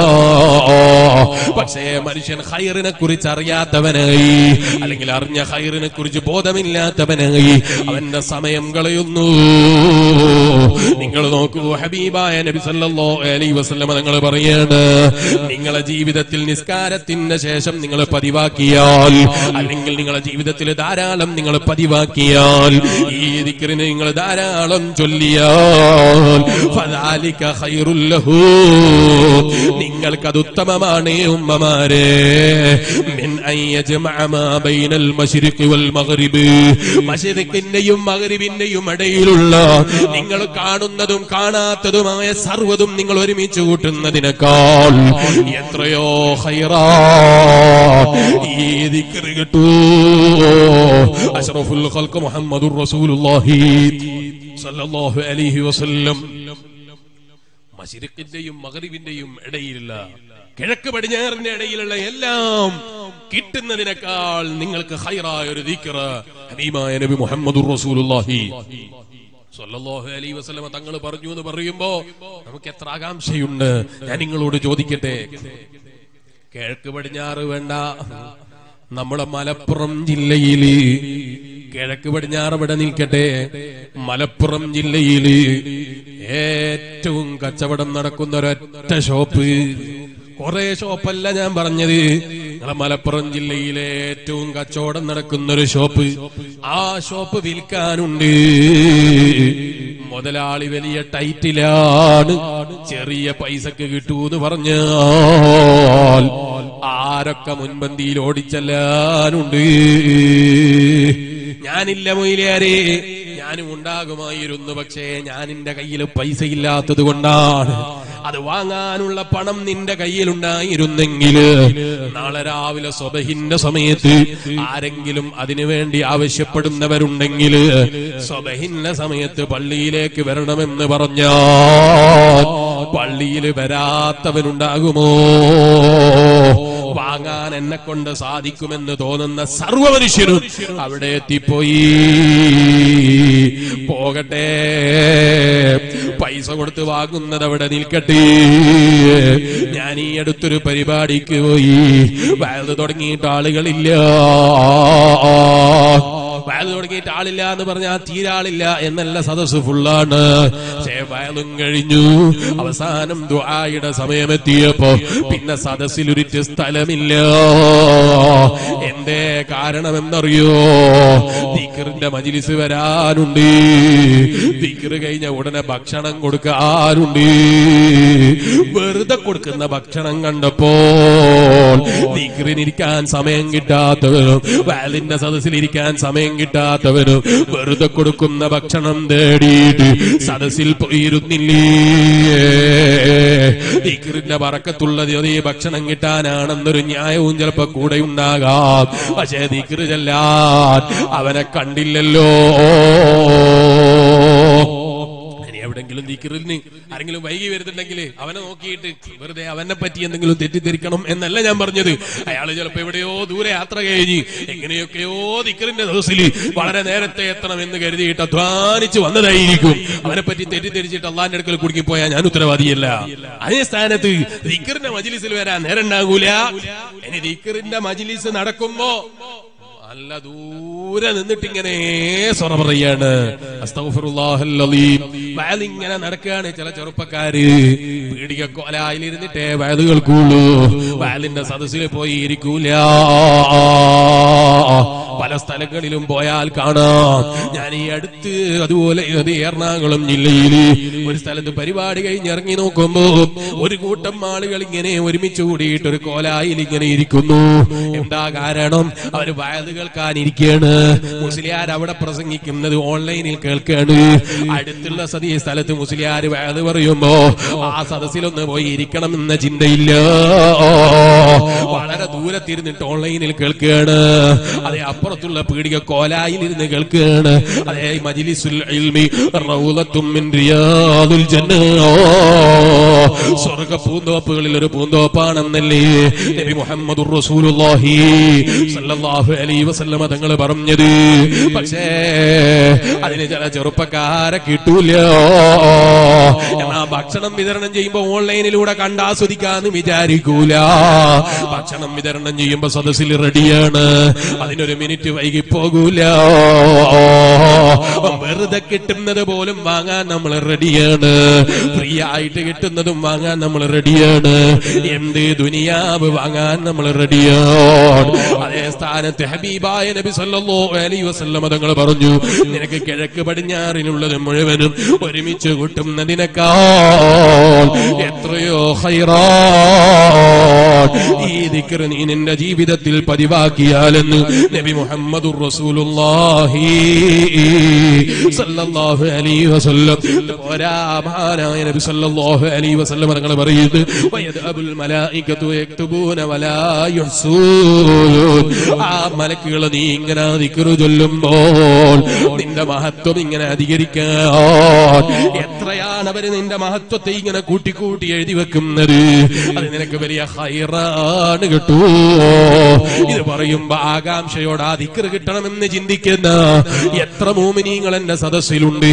പക്ഷേ മനുഷ്യൻ ഹൈറിനെ കുറിച്ച് അറിയാത്തവനായി അല്ലെങ്കിൽ അറിഞ്ഞ ഹൈറിനെ കുറിച്ച് ബോധമില്ലാത്തവനായി അവന്റെ സമയം കളയുന്നു നിങ്ങൾ നോക്കൂ ഹബീബായ നബി സല്ലല്ലാഹു അലൈഹി വസല്ലം നിങ്ങൾ പറയാണ് നിങ്ങളെ ജീവിതത്തിൽ നിസ്കാരത്തിന്റെ ശേഷം നിങ്ങൾ പതിവാക്കിയാൽ അല്ലെങ്കിൽ നിങ്ങളെ ജീവിതത്തിൽ ധാരാളം നിങ്ങൾ പതിവാക്കിയാൽ ഈ ദിക്റിനെ നിങ്ങൾ ധാരാളം ചൊല്ലിയാൽ ഫദാലിക ഖൈറുൽ ലഹു നിങ്ങൾക്കത് ഉത്തമമാണ് ഉമ്മമാരെ മിൻ അൻ യജ്മഅ മാ ബൈനൽ മശ്രിഖി വൽ മഗ്രിബ് മശ്രിഖിന്റെയും മഗ്രിബിന്റെയും ഇടയിലുള്ള നിങ്ങൾ കാണുന്നതും കാണാത്തതുമായ സർവ്വതും നിങ്ങൾ ഒരുമിച്ച് കൂട്ടുന്നതിനേക്കാൾ എത്രയോ ഹൈറാ ഈ ദിക്റ് കേട്ടു അഷ്റഫുൽ ഖൽഖ് മുഹമ്മദുർ റസൂലുള്ളാഹി സല്ലല്ലാഹു അലൈഹി വസല്ലം മശിരിക്കിന്റെയും മകരിവിന്റെയും ഇടയിലുള്ള കിഴക്ക് പടിഞ്ഞാറിന്റെ ഇടയിലുള്ള എല്ലാം കിട്ടുന്നതിനേക്കാൾ നിങ്ങൾക്ക് ഹൈറായ ഒരു ദീക്കറ ഹബീബായ നബി മുഹമ്മദുർ റസൂലുള്ളാഹി സ്വല്ലല്ലാഹു അലൈഹി വസല്ലമ തങ്ങൾ പറഞ്ഞു എന്ന് പറയുമ്പോ നമുക്ക് എത്ര ആകാംക്ഷയുണ്ട് ഞാൻ നിങ്ങളോട് ചോദിക്കട്ടെ കിഴക്ക് പടിഞ്ഞാറ് വേണ്ട നമ്മുടെ മലപ്പുറം ജില്ലയില് കിഴക്ക് പടിഞ്ഞാറ് ഇവിടെ നിൽക്കട്ടെ മലപ്പുറം ജില്ലയില് ഏറ്റവും കച്ചവടം നടക്കുന്ന ഒരൊറ്റ ഷോപ്പ് കുറെ ഷോപ്പല്ല ഞാൻ പറഞ്ഞത് നിങ്ങളെ മലപ്പുറം ജില്ലയിലെ ഏറ്റവും കച്ചവടം നടക്കുന്ന ഒരു ഷോപ്പ് ആ ഷോപ്പ് വിൽക്കാനുണ്ട് മുതലാളി വലിയ ടൈറ്റിലാണ് ചെറിയ പൈസക്ക് കിട്ടൂന്ന് പറഞ്ഞാൽ ആരൊക്കെ മുൻപന്തിയിൽ ഓടിച്ചെല്ലാനുണ്ട് ഞാനില്ല മൊയിലേരെ ഞാനും ഉണ്ടാകുമായിരുന്നു പക്ഷേ ഞാൻ എന്റെ കയ്യിൽ പൈസ ഇല്ലാത്തത് കൊണ്ടാണ് അത് വാങ്ങാനുള്ള പണം നിന്റെ കയ്യിലുണ്ടായിരുന്നെങ്കിൽ നാളെ രാവിലെ സ്വബഹിന്റെ സമയത്ത് ആരെങ്കിലും അതിനു വേണ്ടി ആവശ്യപ്പെടുന്നവരുണ്ടെങ്കിൽ സ്വബഹിന്റെ സമയത്ത് പള്ളിയിലേക്ക് വരണമെന്ന് പറഞ്ഞാൽ പള്ളിയിൽ വരാത്തവനുണ്ടാകുമോ വാങ്ങാൻ എന്നെ കൊണ്ട് സാധിക്കുമെന്ന് തോന്നുന്ന സർവ മനുഷ്യരും അവിടെ എത്തിപ്പോയി പോകട്ടെ പൈസ കൊടുത്ത് വാങ്ങുന്നത് അവിടെ നിൽക്കട്ടെ ഞാൻ ഈ അടുത്തൊരു പരിപാടിക്ക് പോയി വയത് തുടങ്ങിയിട്ട് ആളുകളില്ല വയത് തുടങ്ങിയിട്ട് ആളില്ല എന്ന് പറഞ്ഞാൽ തീരാളില്ല എന്നല്ല സദസ് ഫുള്ളാണ് പക്ഷേ വയലും കഴിഞ്ഞു അവസാനം ദുആയുടെ സമയമെത്തിയപ്പോ പിന്നെ സദസ്സിൽ ഒരു സ്ഥലമില്ല എന്തേ കാരണമെന്നറിയോ ദിക്കറിന്റെ മജിലിസ് വരാനുണ്ട് ദിക്കറ് കഴിഞ്ഞ ഉടനെ ഭക്ഷണം കൊടുക്കാനുണ്ട് വെറുതെ കൊടുക്കുന്ന ഭക്ഷണം കണ്ടപ്പോൾ ദിക്കറിനിരിക്കാൻ സമയം കിട്ടാത്തവരും വാലിന്റെ സദസ്സിലിരിക്കാൻ സമയം കിട്ടാത്തവരും വെറുതെ കൊടുക്കുന്ന ഭക്ഷണം തേടിയിട്ട് സദസ്സിൽ പോയി പോയിരുന്നില്ലേ ദിക്റിന്റെ പറക്കത്തുള്ളത് അതേ ഭക്ഷണം കിട്ടാനാണെന്നൊരു ന്യായവും ചിലപ്പോ കൂടെ ഉണ്ടാകാം പക്ഷേ ദിക്റ് ചെല്ലാൻ അവനെ കണ്ടില്ലല്ലോ ഇനി എവിടെങ്കിലും ദിക്റിന് ആരെങ്കിലും വൈകി വരുന്നുണ്ടെങ്കിൽ അവനെ നോക്കിയിട്ട് വെറുതെ അവനെ പറ്റി എന്തെങ്കിലും തെറ്റിദ്ധരിക്കണം എന്നല്ല ഞാൻ പറഞ്ഞത് അയാൾ ചിലപ്പോ എവിടെയോ ദൂരെ യാത്ര കഴിഞ്ഞ് എങ്ങനെയൊക്കെയോ ദിക്റിന്റെ ദിവസത്തിൽ വളരെ നേരത്തെ എത്തണം എന്ന് കരുതിയിട്ട് അധ്വാനിച്ച് വന്നതായിരിക്കും അവനെ പറ്റി തെറ്റിദ്ധരിച്ചിട്ട് അള്ളാന്റെ അടുക്കൽ കുടുങ്ങി പോയാൽ ഞാൻ ഉത്തരവാദിയല്ല അതേ സ്ഥാനത്ത് ദിക്റിന്റെ മജിലിസിൽ വരാൻ നേരം ഉണ്ടാകൂല ഇനി ദിക്റിന്റെ മജിലിസ് നടക്കുമ്പോ നല്ല ദൂരെ നിന്നിട്ട് ഇങ്ങനെ സൊറ പറയാണ് അസ്തഗ്ഫിറുല്ലാഹൽ അലീം. വയൽ ഇങ്ങനെ നടക്കുകയാണ് ചില ചെറുപ്പക്കാര് പീടിക കോലായിലിരുന്നിട്ടേ വയത് കേൾക്കുള്ളൂ വയലിന്റെ സദസ്സിൽ പോയി ഇരിക്കൂല പല സ്ഥലങ്ങളിലും പോയാൽ കാണാം ഞാൻ ഈ അടുത്ത് അതുപോലെ ഇത് എറണാകുളം ജില്ലയിൽ ഒരു സ്ഥലത്ത് പരിപാടി കഴിഞ്ഞ് ഇറങ്ങി നോക്കുമ്പോ ഒരു കൂട്ടം ആളുകൾ ഇങ്ങനെ ഒരുമിച്ച് കൂടിയിട്ട് ഒരു കോലായിൽ ഇങ്ങനെ ഇരിക്കുന്നു എന്താ കാരണം അവര് വയത് കേൾക്കാനിരിക്കുകയാണ് മുസ്ലിയാർ അവിടെ പ്രസംഗിക്കുന്നത് ഓൺലൈനിൽ കേൾക്കുകയാണ് അടുത്തുള്ള സതി സ്ഥലത്ത് മുസ്ലിയാർ വയത് പറയുമ്പോ ആ സദസ്സിലൊന്ന് പോയി ഇരിക്കണം എന്ന ചിന്തയില്ല വളരെ ദൂരത്തിരുന്നിട്ട് ഓൺലൈനിൽ കേൾക്കുകയാണ് അതേ അപ്പുറത്തുള്ള പീടിക കോലായിൽ ഇരുന്ന് കേൾക്കുകയാണ് അതേ മജിലിസുൽ ഇൽമി റൗളത്തും മിൻ റിയാദുൽ ജന്ന സ്വർഗ പൂന്തോപ്പുകളിൽ ഒരു പൂന്തോപ്പാണെന്നല്ലേ നബി മുഹമ്മദുർ റസൂലുള്ളാഹി സല്ലല്ലാഹു അലൈഹി വസല്ലമ തങ്ങൾ പറഞ്ഞത് പക്ഷേ അതിന് ചില ചെറുപ്പക്കാരെ കിട്ടൂല എന്നാ ഭക്ഷണം വിതരണം ചെയ്യുമ്പോ ഓൺലൈനിലൂടെ കണ്ടാസ്വദിക്കാന്ന് വിചാരിക്കൂല ഭക്ഷണം വിതരണം ചെയ്യുമ്പോ സദസ്സിൽ റെഡിയാണ് അതിനൊരു മിനിറ്റ് വൈകി പോകൂല വെറുതെ കിട്ടുന്നത് പോലും വാങ്ങാൻ നമ്മൾ റെഡിയാണ് ഫ്രീ ആയിട്ട് കിട്ടുന്നതും വാങ്ങാൻ നമ്മൾ റെഡിയാണ് എന്ത് ദുനിയാവ് വാങ്ങാൻ നമ്മൾ റെഡിയാണ് അതേ സ്ഥാനത്ത് ഹബീബായ നബി സല്ലല്ലാഹു അലൈഹി വസല്ലം തങ്ങൾ പറഞ്ഞു നിനക്ക് കിഴക്ക് പടിഞ്ഞാറിനുള്ളത് മുഴുവനും ഒരുമിച്ച് കൂട്ടുന്നതിനേക്കാൾ എത്രയോ ഹൈറാ ഈ ദിക്ർ നീ നിന്റെ ജീവിതത്തിൽ പതിവാക്കിയാലെന്ന് നബി മുഹമ്മദുർ റസൂലുള്ളാഹി സല്ലല്ലാഹു അലൈഹി വസല്ലം പോരാ മഹാനായ നബി സല്ലല്ലാഹു അലൈഹി വസല്ലം തങ്ങൾ പറയുന്നത് വയദഅബുൽ മലായികതു യക്തുബൂന വലാ യുഹ്സൂൻ ആ മലക്കുകൾ നീ ഇങ്ങനെ ദിക്ർ ചൊല്ലുമ്പോൾ നിന്റെ മഹത്വം ഇങ്ങനെ അധികരിക്കാൻ എത്രയാണ് അവര് നിന്റെ മഹത്വത്തെ ഇങ്ങനെ കൂട്ടിക്കൂട്ടി എഴുതി വെക്കുന്നത് അത് നിനക്ക് വലിയ ഹൈറാണ് കേട്ടോ ഇത് പറയുമ്പോ ആകാംക്ഷയോട് ആ ദിക്ർ കിട്ടണമെന്ന് ചിന്തിക്കുന്ന എത്ര മോമിനീങ്ങൾ എന്റെ സദസ്സിലുണ്ട്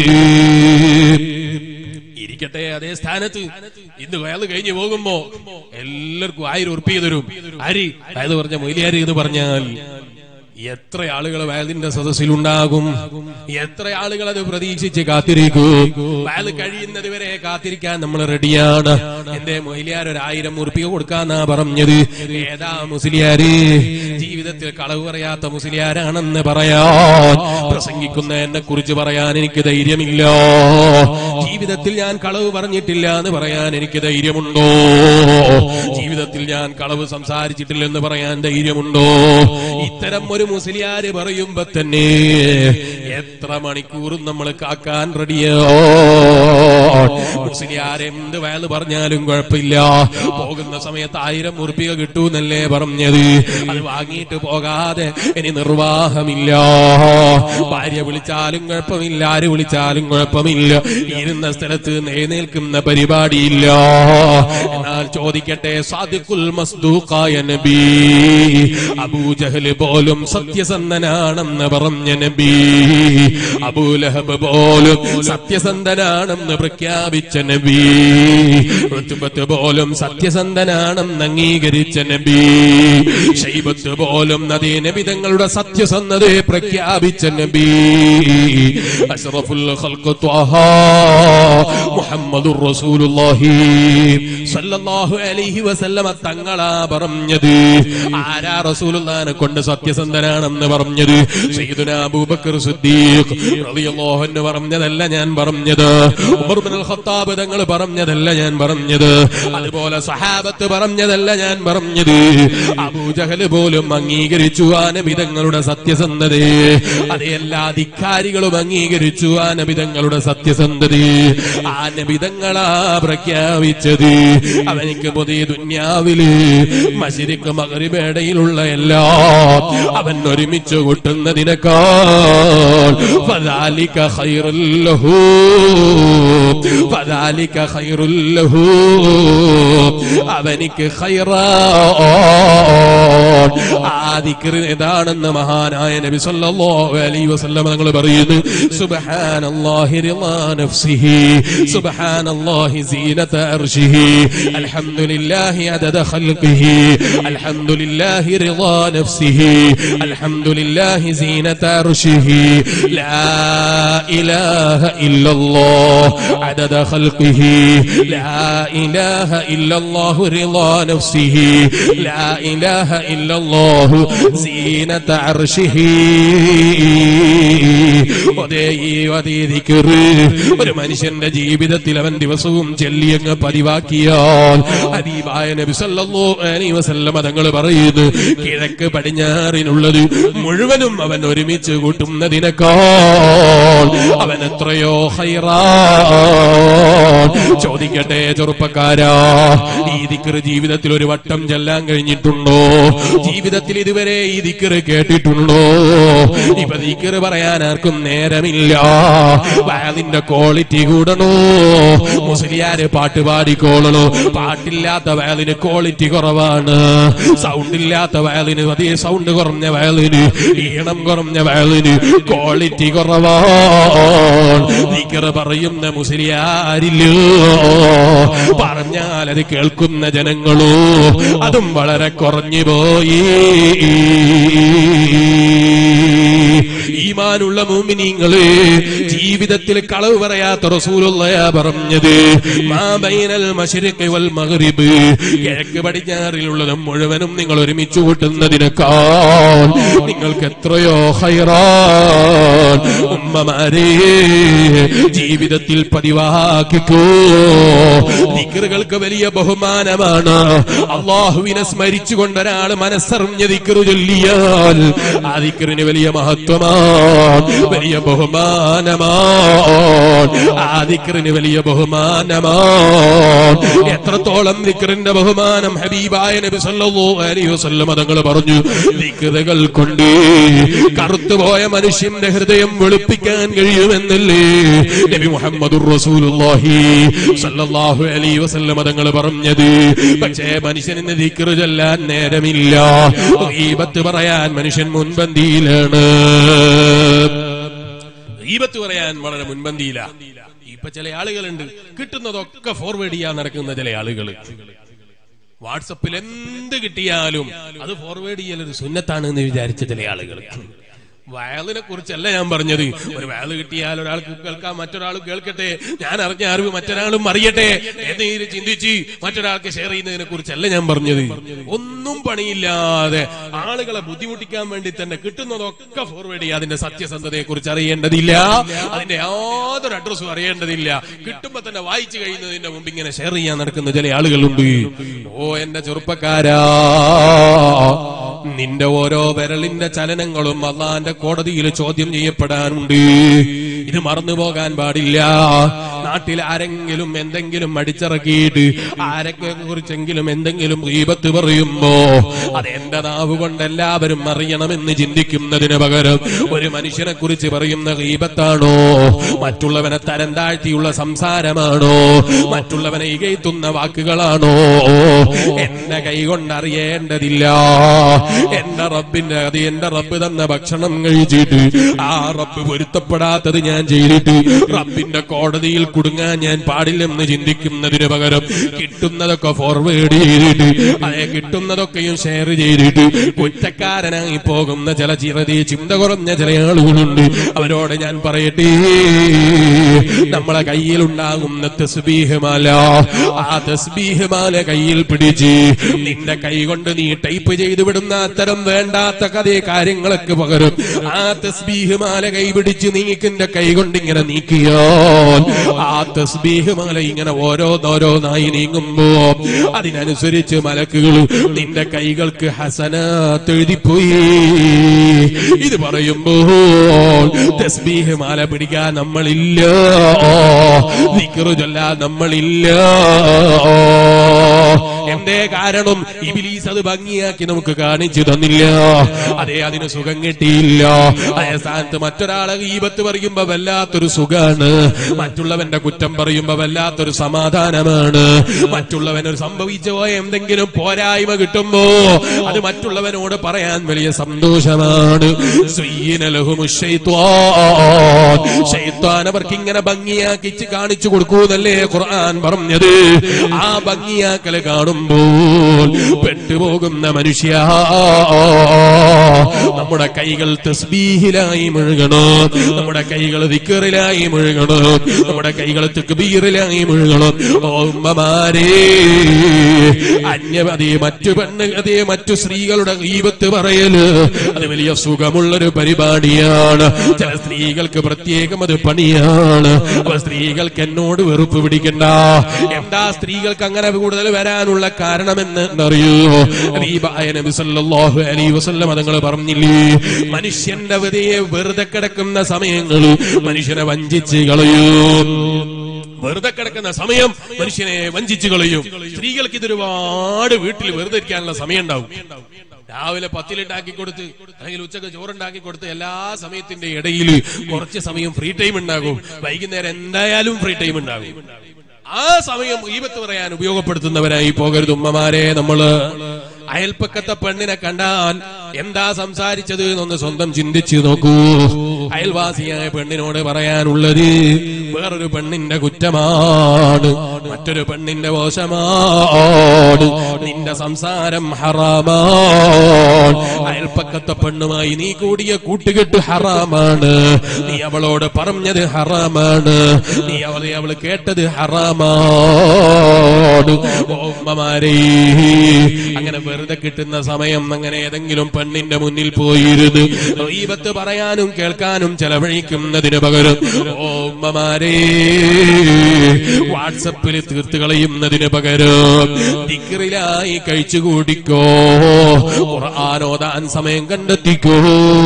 ഇരിക്കട്ടെ അതേ സ്ഥാനത്ത് ഇന്ന് അയാൾ കഴിഞ്ഞു പോകുമ്പോ എല്ലാവർക്കും ആയിരം ഉറപ്പിയ തരും ആരി അതായത് പറഞ്ഞ മൊയിലിയാരി എന്ന് പറഞ്ഞാൽ എത്ര ആളുകൾ വയലിന്റെ സദസ്സിലുണ്ടാകും എത്ര ആളുകൾ അത് പ്രതീക്ഷിച്ച് കാത്തിരിക്കും വയൽ കഴിയുന്നത് വരെ കാത്തിരിക്കാൻ നമ്മൾ റെഡിയാണ് എന്റെ മൊയിലിയാർ ഒരു ആയിരം ഉറുപ്പിക കൊടുക്കാന്നാ പറഞ്ഞത് ഏതാ മുസ്ലിയാര് ജീവിതത്തിൽ കളവ് പറയാത്ത മുസ്ലിയാരാണെന്ന് പറയാൻ പ്രസംഗിക്കുന്ന എന്നെ കുറിച്ച് പറയാൻ എനിക്ക് ധൈര്യമില്ല ജീവിതത്തിൽ ഞാൻ കളവ് പറഞ്ഞിട്ടില്ല എന്ന് പറയാൻ എനിക്ക് ധൈര്യമുണ്ടോ ജീവിതത്തിൽ ഞാൻ കളവ് സംസാരിച്ചിട്ടില്ലെന്ന് പറയാൻ ധൈര്യമുണ്ടോ ഇത്തരം ഒരു മുസ്ലിയാര് പറയുമ്പോ തന്നെ എത്ര മണിക്കൂറും നമ്മൾ കാക്കാൻ റെഡിയോ മുസ്ലിയാർ എന്ത് വയല് പറഞ്ഞാലും കുഴപ്പമില്ല പോകുന്ന സമയത്ത് ആയിരം ഉറുപ്പിക കിട്ടൂന്നല്ലേ പറഞ്ഞത് അത് വാങ്ങിയിട്ട് പോകാതെ ഇനി നിർവാഹമില്ല ഭാര്യ വിളിച്ചാലും കുഴപ്പമില്ല ആര് വിളിച്ചാലും കുഴപ്പമില്ല ഇരുന്ന സ്ഥലത്ത് എഴുന്നേൽക്കുന്ന പരിപാടിയില്ല എന്നാൽ ചോദിക്കട്ടെ സാദിഖുൽ മസ്ദൂഖായ നബി അബൂജഹൽ പോലും സത്യസന്ധനാണെന്ന് പറഞ്ഞ നബി അബൂലഹബ് പോലും സത്യസന്ധനാണെന്ന് പ്രഖ്യാപിച്ച നബി ഋതുബത്ത് പോലും സത്യസന്ധനാണെന്ന് അംഗീകരിച്ച നബി ഷൈബത്ത് പോലും നദീ നബി തങ്ങളുടെ സത്യസന്ധതയെ പ്രഖ്യാപിച്ച നബി അഷ്റഫുൽ ഖൽഖ് ത്വഹ മുഹമ്മദുർ റസൂലുള്ളാഹി സല്ലല്ലാഹു അലൈഹി വസല്ലമ തങ്ങളാ പറഞ്ഞത് ആരാ റസൂലുള്ളാഹിനെ കൊണ്ട് സത്യസന്ധനാണെന്ന് പറഞ്ഞത് സയ്യിദുനാ അബൂബക്കർ സിദ്ദീഖ് റളിയല്ലാഹു അൻഹു പറഞ്ഞതല്ല ഞാൻ പറഞ്ഞത് ഉമർ ഇബ്നുൽ ഖത്താബ് തങ്ങൾ പറഞ്ഞതല്ല ഞാൻ പറഞ്ഞത് അതുപോലെ സഹാബത്ത് പറഞ്ഞതല്ല ഞാൻ പറഞ്ഞത് അബൂജഹൽ പോലും അംഗീകരിച്ചു അംഗീകരിച്ചു ആ നബിതങ്ങളുടെ സത്യസന്ധതയെ അതേ എല്ലാ അധികാരികളും അംഗീകരിച്ചു ആ നബിതങ്ങളുടെ സത്യസന്ധതയെ ആ നബിതങ്ങളാ പ്രഖ്യാപിച്ചത് അവനിക്ക് പുതിയ ദുന്യാവില് മശരിക്ക് മകരിബേടയിലുള്ള എല്ലാം അവൻ ഒരുമിച്ച് കൂട്ടുന്നതിനേക്കാൾ ഫദാലിക ഖൈറുൽ ലഹു ഫദാലിക ഖൈറുൽ ലഹു അവനിക്ക് ഖൈറാ ആ ദിക്ർ ഏതാണെന്ന് മഹാനായ നബി സല്ലല്ലാഹു അലൈഹി വസല്ലം തങ്ങൾ പറയുന്നു സുബ്ഹാനല്ലാഹി റിളാ നഫ്സിഹി സുബ്ഹാനല്ലാഹി സീനത അർശിഹി അൽഹംദുലില്ലാഹി അദദ ഖൽഖിഹി അൽഹംദുലില്ലാഹി റിളാ നഫ്സിഹി അൽഹംദുലില്ലാഹി സീനത അർശിഹി ലാ ഇലാഹ ഇല്ലല്ലാഹ് അദദ ഖൽഖിഹി ലാ ഇലാഹ ഇല്ലല്ലാഹു റിളാ നഫ്സിഹി ലാ ഇലാഹ ഇല്ലല്ലാഹു സീനത അർശിഹി അതേ ഈ അതേ ദിക്റ് ഒരു മനുഷ്യന്റെ ജീവിതത്തിൽ അവൻ ദിവസവും ചെല്ലിയങ്ങ് പതിവാക്കിയാൽ ഹബീബായ നബി സല്ലല്ലാഹു അലൈഹി വസല്ലം തങ്ങൾ പറയുന്നു കിഴക്ക് പടിഞ്ഞാറിനുള്ളത് മുഴുവനും അവൻ ഒരുമിച്ച് കൂട്ടുന്നതിനേക്കാൾ അവൻ എത്രയോ ഹൈറാ ചോദിക്കട്ടെ ചെറുപ്പക്കാരാ ഈ ദിക്റ് ജീവിതത്തിൽ ഒരു വട്ടം ചെല്ലാൻ കഴിഞ്ഞിട്ടുണ്ടോ ജീവിതത്തിൽ ഇതുവരെ ഈ ദിക്റ് കേട്ടിട്ടുണ്ടോ ഇപ്പൊ ദിക്റ് പറയാൻ ആർക്കും നേരമില്ല വയലിന്റെ ക്വാളിറ്റി കൂടണോ മുസ്ലിയാര് പാട്ട് പാടിക്കോളണോ പാട്ടില്ലാത്ത വയലിന് ക്വാളിറ്റി കുറവാണ് സൗണ്ട് ഇല്ലാത്ത വയലിന് അതേ സൗണ്ട് കുറഞ്ഞ വയലിന് ഈണം കുറഞ്ഞ വയലിന് ക്വാളിറ്റി കുറവാണ് ദിക്റ് പറയുന്ന മുസ്ലിയാരില്ലോ പറഞ്ഞാൽ അത് കേൾക്കുന്ന ജനങ്ങളോ അതും വളരെ കുറഞ്ഞു പോയി ഈമാനുള്ള മൂമിനീങ്ങള് ജീവിതത്തിൽ കളവ് പറയാത്ത റസൂലുള്ളയാ പറഞ്ഞത് മാ ബൈനൽ മശ്രിഖി വൽ മഗ്രിബ് കിഴക്ക് പടിഞ്ഞാറിലുള്ളതും മുഴുവനും നിങ്ങൾ ഒരുമിച്ച് കൂട്ടുന്നതിനേക്കാൾ നിങ്ങൾക്ക് എത്രയോ ഹൈറാൻ ഉമ്മമാരെ ജീവിതത്തിൽ പതിവാക്കിക്കോ ദിക്റുകൾക്ക് വലിയ ബഹുമാനമാണ് അള്ളാഹുവിനെ സ്മരിച്ചുകൊണ്ട് ഒരാൾ മനസ്സറിഞ്ഞ ദിക്റു ചൊല്ലിയാൽ ആ ദിക്റിന് വലിയ മഹത്വമാണ് വലിയ ബഹുമാനമാണ് ആ ദിക്റിന് വലിയ ബഹുമാനമാണ് എത്രത്തോളം ദിക്റിന്റെ ബഹുമാനം ഹബീബായ നബി സല്ലല്ലാഹു അലൈഹി വസല്ലം തങ്ങൾ പറഞ്ഞു ദിക്റുകൾ കൊണ്ട് കറുത്തുപോയ മനുഷ്യന്റെ ഹൃദയം വെളുപ്പിക്കാൻ കഴിയുമെന്നല്ലേ നബി മുഹമ്മദുർ റസൂലുള്ളാഹി സല്ലല്ലാഹു അലൈഹി വസല്ലം തങ്ങൾ പറഞ്ഞത് പക്ഷേ മനുഷ്യന് ദിക്റ് ചൊല്ലാൻ നേരമില്ല ഗീബത്ത് പറയാൻ മനുഷ്യൻ മുൻപന്തിയിലാണ് ഗീബത്ത് പറയാൻ വളരെ മുൻപന്തിയില ഇപ്പൊ ചില ആളുകളുണ്ട് കിട്ടുന്നതൊക്കെ ഫോർവേഡ് ചെയ്യാൻ നടക്കുന്ന ചില ആളുകൾ വാട്സപ്പിൽ എന്ത് കിട്ടിയാലും അത് ഫോർവേഡ് ചെയ്യൽ ഒരു സുന്നത്താണ് എന്ന് വിചാരിച്ച ചില ആളുകൾ വയലിനെ കുറിച്ചല്ല ഞാൻ പറഞ്ഞത് ഒരു വയൽ കിട്ടിയാൽ ഒരാൾക്ക് കേൾക്കാം മറ്റൊരാൾ കേൾക്കട്ടെ ഞാൻ അറിഞ്ഞ അറിവ് മറ്റൊരാളും അറിയട്ടെ എന്ന് ചിന്തിച്ച് മറ്റൊരാൾക്ക് ഷെയർ ചെയ്യുന്നതിനെ കുറിച്ചല്ല ഞാൻ പറഞ്ഞത് ഒന്നും പണിയില്ലാതെ ആളുകളെ ബുദ്ധിമുട്ടിക്കാൻ വേണ്ടി തന്നെ കിട്ടുന്നതൊക്കെ ഫോർവേഡ് ചെയ്യുക അതിന്റെ സത്യസന്ധതയെ കുറിച്ച് അറിയേണ്ടതില്ല അതിന്റെ യാതൊരു അഡ്രസ്സും അറിയേണ്ടതില്ല കിട്ടുമ്പോ തന്നെ വായിച്ചു കഴിയുന്നതിന്റെ മുമ്പ് ഇങ്ങനെ ഷെയർ ചെയ്യാൻ നടക്കുന്ന ചില ആളുകളുണ്ട് ഓ എന്റെ ചെറുപ്പക്കാരാ നിന്റെ ഓരോ വിരലിന്റെ ചലനങ്ങളും അള്ളാന്റെ കോടതിയിൽ ചോദ്യം ചെയ്യപ്പെടാനുണ്ട് ഇത് മറന്നു പോകാൻ പാടില്ല നാട്ടിൽ ആരെങ്കിലും എന്തെങ്കിലും അടിച്ചിറക്കിയിട്ട് ആരൊക്കെ കുറിച്ചെങ്കിലും എന്തെങ്കിലും ഗീപത്ത് പറയുമ്പോ അത് എന്റെ നാവ് കൊണ്ട് എല്ലാവരും അറിയണമെന്ന് ചിന്തിക്കുന്നതിന് പകരം ഒരു മനുഷ്യനെ കുറിച്ച് പറയുന്ന ഗീപത്താണോ മറ്റുള്ളവനെ തരം താഴ്ത്തിയുള്ള സംസാരമാണോ മറ്റുള്ളവനെ ഇകയത്തുന്ന വാക്കുകളാണോ എന്റെ കൈ കൊണ്ട് അറിയേണ്ടതില്ല എന്റെ റബ്ബിന്റെ അത് എന്റെ റബ്ബ് തന്ന ഭക്ഷണം കഴിച്ചിട്ട് ആ റബ്ബ് പൊരുത്തപ്പെടാത്തത് ഞാൻ ചെയ്തിട്ട് റബ്ബിന്റെ കോടതിയിൽ കുടുങ്ങാൻ ഞാൻ പാടില്ലെന്ന് ചിന്തിക്കുന്നതിന് പകരം കിട്ടുന്നതൊക്കെ ഫോർവേഡ് ചെയ്തിട്ട് അതെ കിട്ടുന്നതൊക്കെയും ഷെയർ ചെയ്തിട്ട് കുറ്റക്കാരനായി പോകുന്ന ചില ചിറതി ചിന്ത കുറഞ്ഞ ചില ആളുകളുണ്ട് അവരോട് ഞാൻ പറയട്ടെ നമ്മളെ കയ്യിലുണ്ടാകുന്ന തസ്ബീഹ്മാല ആ തസ്ബീഹ്മാല കയ്യിൽ പിടിച്ച് നിന്റെ കൈ കൊണ്ട് നീ ടൈപ്പ് ചെയ്തു വിടുന്ന അത്തരം വേണ്ടാത്ത കഥയെ കാര്യങ്ങളൊക്കെ പകരം ആ തസ്ബീഹ് മാല കൈപിടിച്ച് നീക്കിന്റെ കൈ കൊണ്ട് ഇങ്ങനെ നീക്കിയാൽ ആ തസ്ബീഹ് മല ഇങ്ങനെ ഓരോന്നോരോന്നായി നീങ്ങുമ്പോ അതിനനുസരിച്ച് മലക്കുകൾ നിന്റെ കൈകൾക്ക് ഹസനാത്ത് എഴുതിപ്പോയി ഇത് പറയുമ്പോൾ തസ്ബീഹ് മാല പിടിക്കാൻ നമ്മളില്ല ദിക്റ് ചൊല്ലാൻ നമ്മളില്ല എന്തേ കാരണം ഇബിലീസ് അത് ഭംഗിയാക്കി നമുക്ക് കാണിച്ചു തന്നില്ല അതേ അതിന് സുഖം കിട്ടിയില്ല അതേ സ്ഥാനത്ത് മറ്റൊരാളെ ഈപത്ത് പറയുമ്പോ വല്ലാത്തൊരു സുഖാണ് മറ്റുള്ളവന്റെ കുറ്റം പറയുമ്പോ വല്ലാത്തൊരു സമാധാനമാണ് മറ്റുള്ളവന് സംഭവിച്ചു പോയ എന്തെങ്കിലും പോരായ്മ കിട്ടുമ്പോ അത് മറ്റുള്ളവനോട് പറയാൻ വലിയ സന്തോഷമാണ് സുയ്യിന ലഹുമു ശൈത്വാൻ. ശൈത്വാൻ അവർക്ക് ഇങ്ങനെ ഭംഗിയാക്കിച്ച് കാണിച്ചു കൊടുക്കൂന്നല്ലേ ഖുർആൻ പറഞ്ഞത് ആ ഭംഗിയാക്കല് കാണുമ്പോൾ പെട്ടുപോകുന്ന മനുഷ്യ നമ്മുടെ കൈകൾ തസ്ബീഹിലായി മുഴുകണം നമ്മുടെ കൈകൾ ദിക്കറിലായി മുഴുകണം നമ്മുടെ കൈകൾ തെക്കുബീറിലായി മുഴുകണം ഓ ഉമ്മമാരേ അന്യമതേ മറ്റു പെണ്ണ് അതേ മറ്റു സ്ത്രീകളുടെ ഈപത്ത് പറയല് അത് വലിയ സുഖമുള്ളൊരു പരിപാടിയാണ് ചില സ്ത്രീകൾക്ക് പ്രത്യേകം അത് പണിയാണ് അപ്പൊ സ്ത്രീകൾക്ക് എന്നോട് വെറുപ്പ് പിടിക്കണ്ട എന്താ സ്ത്രീകൾക്ക് അങ്ങനെ കൂടുതൽ വരാനുള്ള കാരണമെന്ന് അറിയോ ഹബീബായ നബി സല്ലല്ലാഹു അലൈഹി വസല്ലം അതങ്ങൾ പറഞ്ഞില്ലേ മനുഷ്യന്റെ വെറുതെ വെറുതെ കിടക്കുന്ന സമയങ്ങൾ മനുഷ്യനെ വഞ്ചിച്ച് കളയൂ വെറുതെ കിടക്കുന്ന സമയം മനുഷ്യനെ വഞ്ചിച്ചു കളയും സ്ത്രീകൾക്ക് ഇത് ഒരുപാട് വീട്ടിൽ വെറുതെ ഇരിക്കാനുള്ള സമയം ഉണ്ടാവും രാവിലെ പത്തിലുണ്ടാക്കി കൊടുത്ത് അല്ലെങ്കിൽ ഉച്ചക്ക് ചോറുണ്ടാക്കി കൊടുത്ത് എല്ലാ സമയത്തിന്റെ ഇടയിൽ കുറച്ച് സമയം ഫ്രീ ടൈം ഉണ്ടാകും വൈകുന്നേരം എന്തായാലും ഫ്രീ ടൈം ഉണ്ടാകും ആ സമയം ഈപത്ത് പറയാൻ ഉപയോഗപ്പെടുത്തുന്നവരായി പോകരുത് ഉമ്മമാരെ നമ്മള് അയൽപ്പക്കത്തെ പെണ്ണിനെ കണ്ടാൽ എന്താ സംസാരിച്ചത് എന്നൊന്ന് സ്വന്തം ചിന്തിച്ചു നോക്കൂ അയൽവാസിയായ പെണ്ണിനോട് പറയാനുള്ളത് വേറൊരു പെണ്ണിന്റെ കുറ്റമാണ് മറ്റൊരു പെണ്ണിന്റെ മോശമാണ് നിന്റെ സംസാരം ഹറാമാണ് അയൽപ്പക്കത്തെ പെണ്ണുമായി നീ കൂടിയ കൂട്ടുകെട്ട് ഹറാമാണ് നീ അവളോട് പറഞ്ഞത് ഹറാമാണ് നീ അവളെ അവള് കേട്ടത് ഹറാമാണ് ഓ ഉമ്മമാരേ അങ്ങനെ വെറുതെ കിട്ടുന്ന സമയം അങ്ങനെ ഏതെങ്കിലും പെണ്ണിന്റെ മുന്നിൽ പോയിരുന്ന് ഈപത്ത് പറയാനും കേൾക്കാനും ചെലവഴിക്കുന്നതിന് പകരം ഓ ഉമ്മമാരേ വാട്സപ്പിൽ തീർത്ത് കളയുന്നതിന് പകരം ദിക്റിലായി കഴിച്ചു കൂടിക്കോ ഖുർആാനോദാൻ സമയം കണ്ടെത്തിക്കോ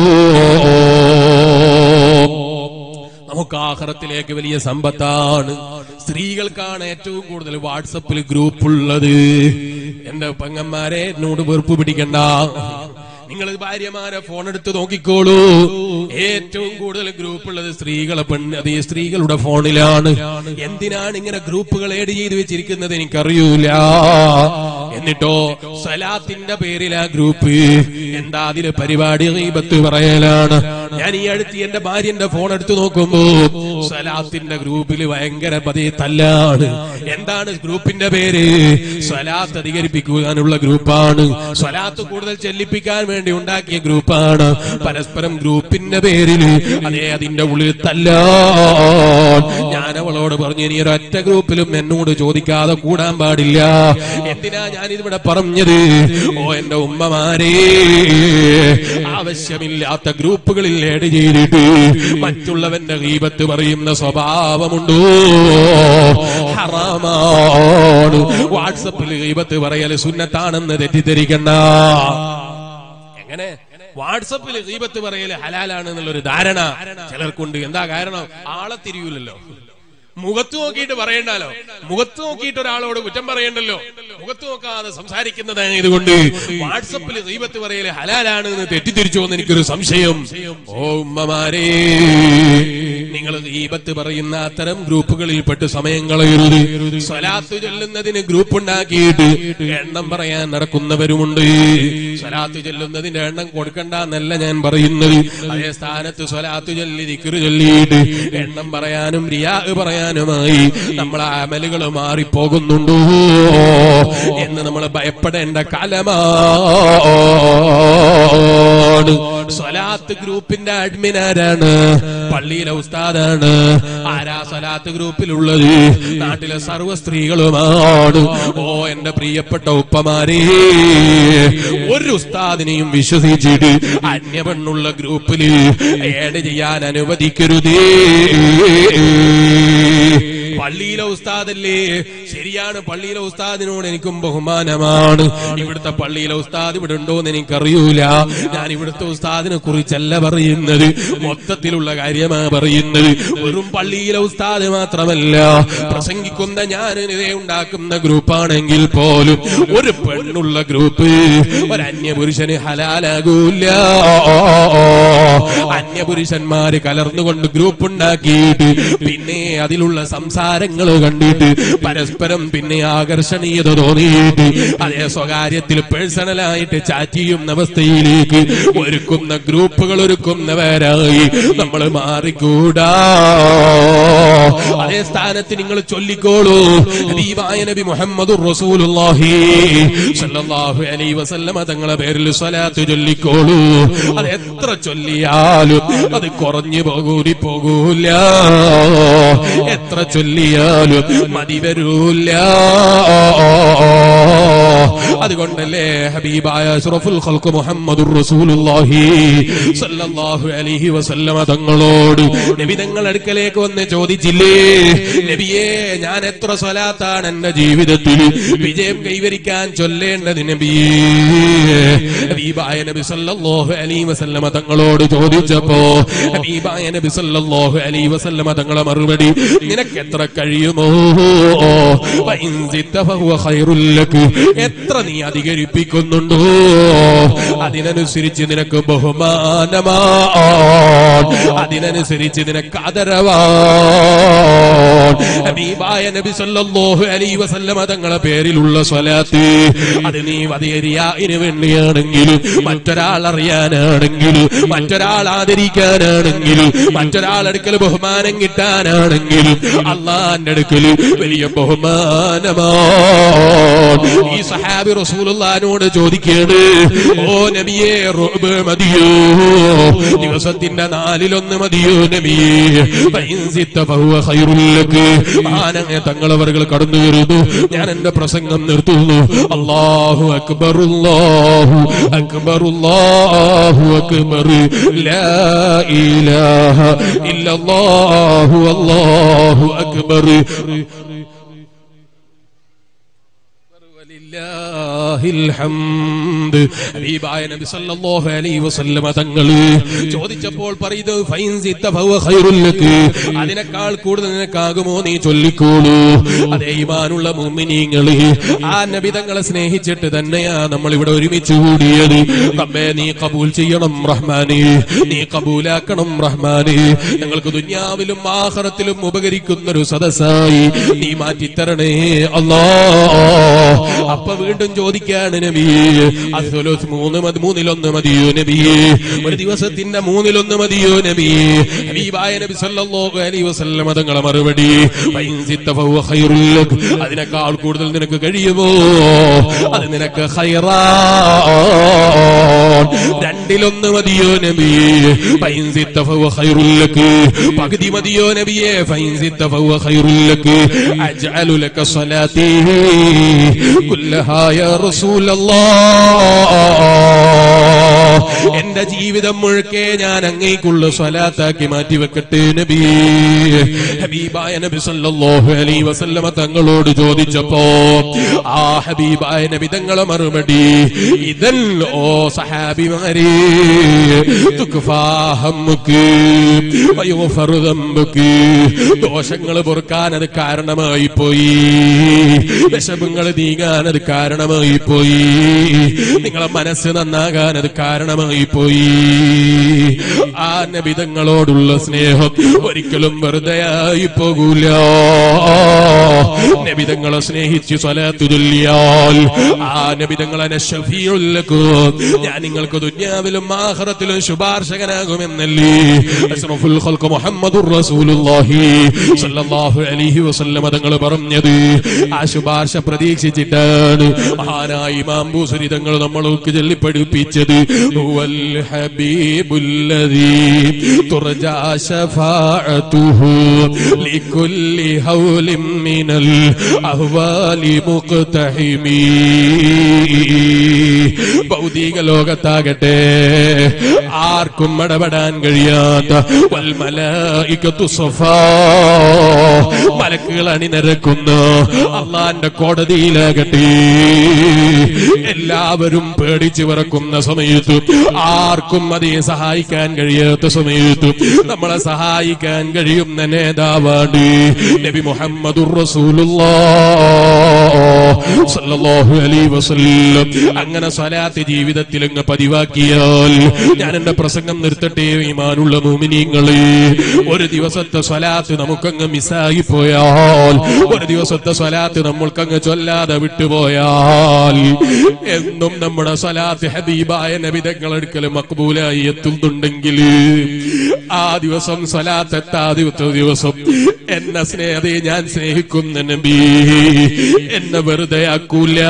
നമുക്ക് ആഹാരത്തിലേക്ക് വലിയ സമ്പത്താണ് സ്ത്രീകൾക്കാണ് ഏറ്റവും കൂടുതൽ വാട്സപ്പിൽ ഗ്രൂപ്പ് ഉള്ളത് എന്റെ പെങ്ങന്മാരെ എന്നോട് വെറുപ്പ് പിടിക്കണ്ട നിങ്ങൾ ഭാര്യമാരെ ഫോൺ എടുത്ത് നോക്കിക്കോളൂ ഏറ്റവും കൂടുതൽ ഗ്രൂപ്പ് ഉള്ളത് സ്ത്രീകളെ പെണ്ണ് അത് ഈ സ്ത്രീകളുടെ ഫോണിലാണ് എന്തിനാണ് ഇങ്ങനെ ഗ്രൂപ്പുകൾ ഏഡ് ചെയ്ത് വെച്ചിരിക്കുന്നത് എനിക്കറിയൂല എന്നിട്ടോ സലാത്തിന്റെ പേരിൽ ആ ഗ്രൂപ്പ് എന്താ അതിലെ പരിപാടി ഗീബത്ത് പറയലാണ് ഞാൻ ഈ അടുത്ത് എന്റെ ഭാര്യന്റെ ഫോൺ എടുത്ത് നോക്കുമ്പോ സലാത്തിന്റെ ഗ്രൂപ്പിൽ ഭയങ്കര പതി തല്ലാണ് എന്താണ് ഗ്രൂപ്പിന്റെ പേര് സ്വലാത്ത് അധികരിപ്പിക്കുവാനുള്ള ഗ്രൂപ്പാണ് സ്വലാത്ത് കൂടുതൽ ചെല്ലിപ്പിക്കാൻ വേണ്ടി ഉണ്ടാക്കിയ ഗ്രൂപ്പാണ് പരസ്പരം ഗ്രൂപ്പിന്റെ പേരിൽ അതേ അതിന്റെ ഉള്ളിൽ തല്ലാൻ ഞാൻ അവളോട് പറഞ്ഞു ഇനി ഒരൊറ്റ ഗ്രൂപ്പിലും എന്നോട് ചോദിക്കാതെ കൂടാൻ പാടില്ല എന്തിനാ ഞാൻ ഇതിവിടെ പറഞ്ഞത് ഓ എന്റെ ഉമ്മമാരേ ആവശ്യമില്ലാത്ത ഗ്രൂപ്പുകളിൽ ഏഡ് ചെയ്തിട്ട് മറ്റുള്ളവന്റെ ഗീപത്ത് പറയുന്ന സ്വഭാവമുണ്ടോ ഹറാമാണ് വാട്സപ്പിൽ ഗീപത്ത് പറയൽ സുന്നത്താണെന്ന് തെറ്റിദ്ധരിക്കണ്ട എങ്ങനെ വാട്സപ്പിൽ ഗീബത്ത് പറയല് ഹലാലാണ് എന്നുള്ളൊരു ധാരണ ചിലർക്കുണ്ട് എന്താ കാരണം ആളെ തിരിയൂലല്ലോ മുഖത്ത് നോക്കിയിട്ട് പറയണ്ടല്ലോ മുഖത്ത് നോക്കിയിട്ട് ഒരാളോട് കുറ്റം പറയണ്ടല്ലോ മുഖത്ത് നോക്കാതെ സംസാരിക്കുന്നതാണ് ഇതുകൊണ്ട് വാട്സപ്പിൽ ദൈവത്ത് പറയല് ഹലാലാണ് എന്ന് തെറ്റിദ്ധരിച്ചോ എന്ന് എനിക്കൊരു സംശയം ഓ ഉമ്മമാരേ നിങ്ങൾ ഈപത്ത് പറയുന്ന അത്തരം ഗ്രൂപ്പുകളിൽ പെട്ട് സമയം കളയരുത് സ്വലാത്ത് ചൊല്ലുന്നതിന് ഗ്രൂപ്പ് ഉണ്ടാക്കിയിട്ട് എണ്ണം പറയാൻ നടക്കുന്നവരുമുണ്ട് സ്വലാത്ത് ചൊല്ലുന്നതിന്റെ എണ്ണം കൊടുക്കണ്ട എന്നല്ല ഞാൻ പറയുന്നത് അതേ സ്ഥാനത്ത് സ്വലാത്ത് ചൊല്ലി ദിക്റ് ചൊല്ലിയിട്ട് എണ്ണം പറയാനും റിയാ പറയാനുമായി നമ്മളെ അമലുകൾ മാറിപ്പോകുന്നുണ്ടോ എന്ന് നമ്മൾ ഭയപ്പെടേണ്ട കാലമാണ് സ്വലാത്ത് ഗ്രൂപ്പിന്റെ അഡ്മിൻ ആരാണ് പള്ളിയിലെ ഉസ്താദാണ് ആരാ സ്വലാത്ത് ഗ്രൂപ്പിലുള്ളത് നാട്ടിലെ സർവ്വ സ്ത്രീകളുമാണ് ഓ എന്റെ പ്രിയപ്പെട്ട ഉപ്പമാരേ ഒരു ഉസ്താദിനെയും വിശ്വസിച്ചിട്ട് അന്യപെണ്ണുള്ള ഗ്രൂപ്പിൽ ഏഡ് ചെയ്യാൻ അനുവദിക്കരുതേ പള്ളിയിലെ ഉസ്താദല്ലേ ശരിയാണ് പള്ളിയിലെ ഉസ്താദിനോട് എനിക്കും ബഹുമാനമാണ് ഇവിടുത്തെ പള്ളിയിലെ ഉസ്താദ് ഇവിടെ ഉണ്ടോ എന്ന് എനിക്കറിയൂല ഞാൻ ഇവിടുത്തെ ഉസ്താദിനെ കുറിച്ചല്ല പറയുന്നത് മൊത്തത്തിലുള്ള കാര്യമാണ് പറയുന്നത് വെറും പള്ളിയിലെ ഉസ്താദ് മാത്രമല്ല പ്രസംഗിക്കുന്ന ഞാൻ ഇതേ ഉണ്ടാക്കുന്ന ഗ്രൂപ്പാണെങ്കിൽ പോലും ഒരു പെണ്ണുള്ള ഗ്രൂപ്പ് ഒരു അന്യപുരുഷന് ഹലാലാകൂല അന്യപുരുഷന്മാര് കലർന്നുകൊണ്ട് ഗ്രൂപ്പ് ഉണ്ടാക്കിയിട്ട് പിന്നെ അതിലുള്ള സംസാരങ്ങൾ കണ്ടിട്ട് പരസ്പരം പിന്നെ ആകർഷണീയത തോന്നിയിട്ട് അതേ സ്വകാര്യത്തിൽ പേഴ്സണലായിട്ട് ചാറ്റ് ചെയ്യുന്ന അവസ്ഥയിലേക്ക് ഒരുക്കുന്ന ഗ്രൂപ്പുകൾ ഒരുക്കുന്നവരായി നമ്മൾ മാറിക്കൂടാ അതേ സ്ഥാനത്ത് നിങ്ങൾ ചൊല്ലിക്കോളൂ ഹബീബായ നബി മുഹമ്മദ് റസൂലുള്ളാഹി സല്ലല്ലാഹു അലൈഹി വസല്ലമ തങ്ങളെ പേരിൽ സ്വലാത്ത് ചൊല്ലിക്കോളൂ അത് എത്ര ചൊല്ലിയാലും അത് കുറഞ്ഞു പോകൂടി പോകൂല എത്ര ചൊല്ലിയാലും മതി വരൂല അതുകൊണ്ടല്ലേ ഹബീബായ അഷ്റഫുൽ ഖൽഖ് മുഹമ്മദുർ റസൂലുള്ളാഹി സല്ലല്ലാഹു അലൈഹി വസല്ലമ തങ്ങളോട് നബി തങ്ങൾ അടുക്കലേക്ക് വന്ന് ചോദിച്ചില്ലേ നബിയേ ഞാൻ എത്ര സ്വലാത്താണ് എന്റെ ജീവിതത്തിൽ വിജയം കൈവരിക്കാൻ ചൊല്ലേണ്ടത് നബിയേ ഹബീബായ നബി സല്ലല്ലാഹു അലൈഹി വസല്ലമ തങ്ങളോട് ചോദിച്ചപ്പോ ഹബീബായ നബി സല്ലല്ലാഹു അലൈഹി വസല്ലമ തങ്ങളെ മറുപടി നിനക്ക് എത്ര കഴിയുമോ ഫഇൻ സിത്ത ഫഹുവ ഖൈറുൽ ലക് എത്ര നീ അധികരിപ്പിക്കുന്നുണ്ടോ അതിനനുസരിച്ച് നിനക്ക് ബഹുമാനമാ അതിനനുസരിച്ച് നിനക്ക് ആദരവാ ഹബീബായ നബി സല്ലല്ലാഹു അലൈഹി വസല്ലമ തങ്ങളെ പേരിലുള്ള സ്വലാത്ത് അത് നീ വധിയരിയായിന് വേണ്ടിയാണെങ്കിലും മറ്റൊരാൾ അറിയാനാണെങ്കിലും മറ്റൊരാൾ ആദരിക്കാനാണെങ്കിലും മറ്റൊരാൾ അടുക്കൽ ബഹുമാനം കിട്ടാനാണെങ്കിലും അള്ളാന്റെ അടുക്കൽ വലിയ ബഹുമാനമാ ഈ സഹാബി റസൂലുള്ളാഹിനോട് ചോദിക്കേണ് ഓ നബിയെ റുബ് മതിയോ ദിവസത്തിന്റെ നാലിലൊന്ന് മതിയോ നബിയെ ഫഇൻ സിത്ത ഫഹുവ ഖൈറുൽ ലക് ആനങ്ങ തങ്ങളവர்கள் കടന്നു വരുന്നു ഞാൻ എന്റെ പ്രസംഗം നിർത്തുന്നു അല്ലാഹു അക്ബർ അല്ലാഹു അക്ബർ അല്ലാഹു അക്ബർ ലാ ഇലാഹ ഇല്ലല്ലാഹു അല്ലാഹു അക്ബർ വലില്ലാഹിൽ ഹംദ്. ഹബീബായ നബി സല്ലല്ലാഹു അലൈഹി വസല്ലമ തങ്ങള് ചോദിച്ചപ്പോൾ പറയുന്നത് ഫൈൻ സിത്ത ഫഹുവ ഖൈറുൽ ലക്. അതിനേക്കാൾ കൂടുതൽ നിനക്കാകുമോ നീ ചൊല്ലിക്കോളൂ അതേ ഈമാനുള്ള മുഅ്മിനീങ്ങള് ആ നബി തങ്ങളെ സ്നേഹിച്ചിട്ട് തന്നെയാ നമ്മൾ ഇവിടെ ഒരുമിച്ച് കൂടിയത് റബ്ബേ നീ കബൂൽ ചെയ്യണം റഹ്മാനെ നീ കബൂലാക്കണം റഹ്മാനെ ഞങ്ങൾക്ക് ദുനിയാവിലും ആഖിറത്തിലും ഉപകരിക്കുന്ന ഒരു സദസ്സായി നീ മാറ്റിത്തരണേ അല്ലാ അപ്പൊ വീണ്ടും ചോദിക്കാണ് നബിയെ അസ്വലോസ് മൂന്ന് മതി മൂന്നിലൊന്ന് മതിയോ നബിയെ ഒരു ദിവസത്തിന്റെ മൂന്നിലൊന്ന് മതിയോ നബിയെ ഹബീബായ നബി സല്ലല്ലാഹു അലൈഹി വസല്ലം തങ്ങളെ മറുപടി ഫൈൻ സിത്ത ഫഹുവ ഖൈറുൽ ലക്. അതിനേക്കാൾ കൂടുതൽ നിനക്ക് കഴിയുമോ അത് നിനക്ക് ഖൈറാ രണ്ടിലൊന്ന് മതിയോ നബിയെ ഫൈൻ സിത്ത ഫഹുവ ഖൈറുൽ ലക്. പകുതി മതിയോ നബിയെ ഫൈൻ സിത്ത ഫഹുവ ഖൈറുൽ ലക്. അജ്അലു ലക സ്വലാത്തി കുല്ലഹാ യാ റസൂലല്ലാഹ് എന്റെ ജീവിതം മുഴുക്കെ ഞാൻ അങ്ങേക്കുള്ള സ്വലാത്താക്കി മാറ്റി വെക്കട്ടെ നബി ഹബീബായ നബി സല്ലല്ലാഹു അലൈഹി വസല്ലമ തങ്ങളോട് ചോദിച്ചപ്പോ ആ ഹബീബായ നബി തങ്ങളെ മറുപടി ഇതൽ ഓ സഹാബിമാരെ തുക്ഫാ ഹമ്മുക്ക് വയുഗ്ഫറു ദംബുക്ക് ദോഷങ്ങൾ പൊറുക്കാൻ അത് കാരണമായി പോയി വിഷമങ്ങൾ നീങ്ങാൻ അത് കാരണമായി പോയി നിങ്ങളെ മനസ്സ് നന്നാകാൻ അത് കാരണമായി പോയി ആ നബിതങ്ങളോടുള്ള സ്നേഹം ഒരിക്കലും വെറുതെയായി പോകൂല നബിതങ്ങളെ സ്നേഹിച്ച് സ്വലാത്തു ചൊല്ലിയാൽ ആ നബിതങ്ങളെ നശഫീഉല്ലക്കും ഞാൻ നിങ്ങൾക്ക് ദുന്യാവിലും ആഖിറത്തിലും ശുപാർശകനാകുമെന്നല്ലേ അഷ്റഫുൽ ഖൽഖ് മുഹമ്മദുർ റസൂലുള്ളാഹി സ്വല്ലല്ലാഹു അലൈഹി വസല്ലമ തങ്ങൾ പറഞ്ഞത് ആ ശുപാർശ പ്രതീക്ഷിച്ചിട്ടാണ് മഹാനായ ഇമാം ബൂസരി തങ്ങൾ നമ്മൾക്ക് ചൊല്ലി പഠിപ്പിച്ചത് هو الحبيب الذي ترجى شفاعته لكل هول من الأهوال مقتحم ഭൗതിക ലോകത്താകട്ടെ ആർക്കും ഇടപെടാൻ കഴിയാത്ത വൽമലായികത്തു സഫാ മലക്കുകൾ അണിനിരക്കുന്ന അള്ളാന്റെ കോടതിയിലാകട്ടെ എല്ലാവരും പേടിച്ചു വിറക്കുന്ന സമയത്ത് ആർക്കും അതിനെ സഹായിക്കാൻ കഴിയാത്ത സമയത്ത് നമ്മളെ സഹായിക്കാൻ കഴിയുന്ന നേതാവാണ് നബി മുഹമ്മദുർ റസൂലുള്ളാഹ് സല്ലല്ലാഹു അലൈഹി വസല്ലം അങ്ങനെ സ്വലാത്ത് ജീവിതത്തിൽ അങ്ങ് പതിവാക്കിയാൽ ഞാൻ എന്റെ പ്രസംഗം നിർത്തട്ടെ ഈമാനുള്ള മോമിനിങ്ങളെ ഒരു ദിവസത്തെ സ്വലാത്ത് നമുക്കങ്ങ് മിസ്സായി പോയാൽ ഒരു ദിവസത്തെ സ്വലാത്ത് നമ്മൾക്കങ്ങ് ചൊല്ലാതെ വിട്ടുപോയാൽ എന്നും നമ്മുടെ സ്വലാത്ത് ഹബീബായ നബിതങ്ങൾ എടുക്കലും മക്ബൂലായി എത്തുന്നുണ്ടെങ്കിൽ ആ ദിവസം സ്വലാത്ത് എത്താതിവത്തെ ദിവസം എന്നെ സ്നേഹത്തെ ഞാൻ സ്നേഹിക്കുന്ന നബി എന്നെ വെറുതെ ആക്കൂല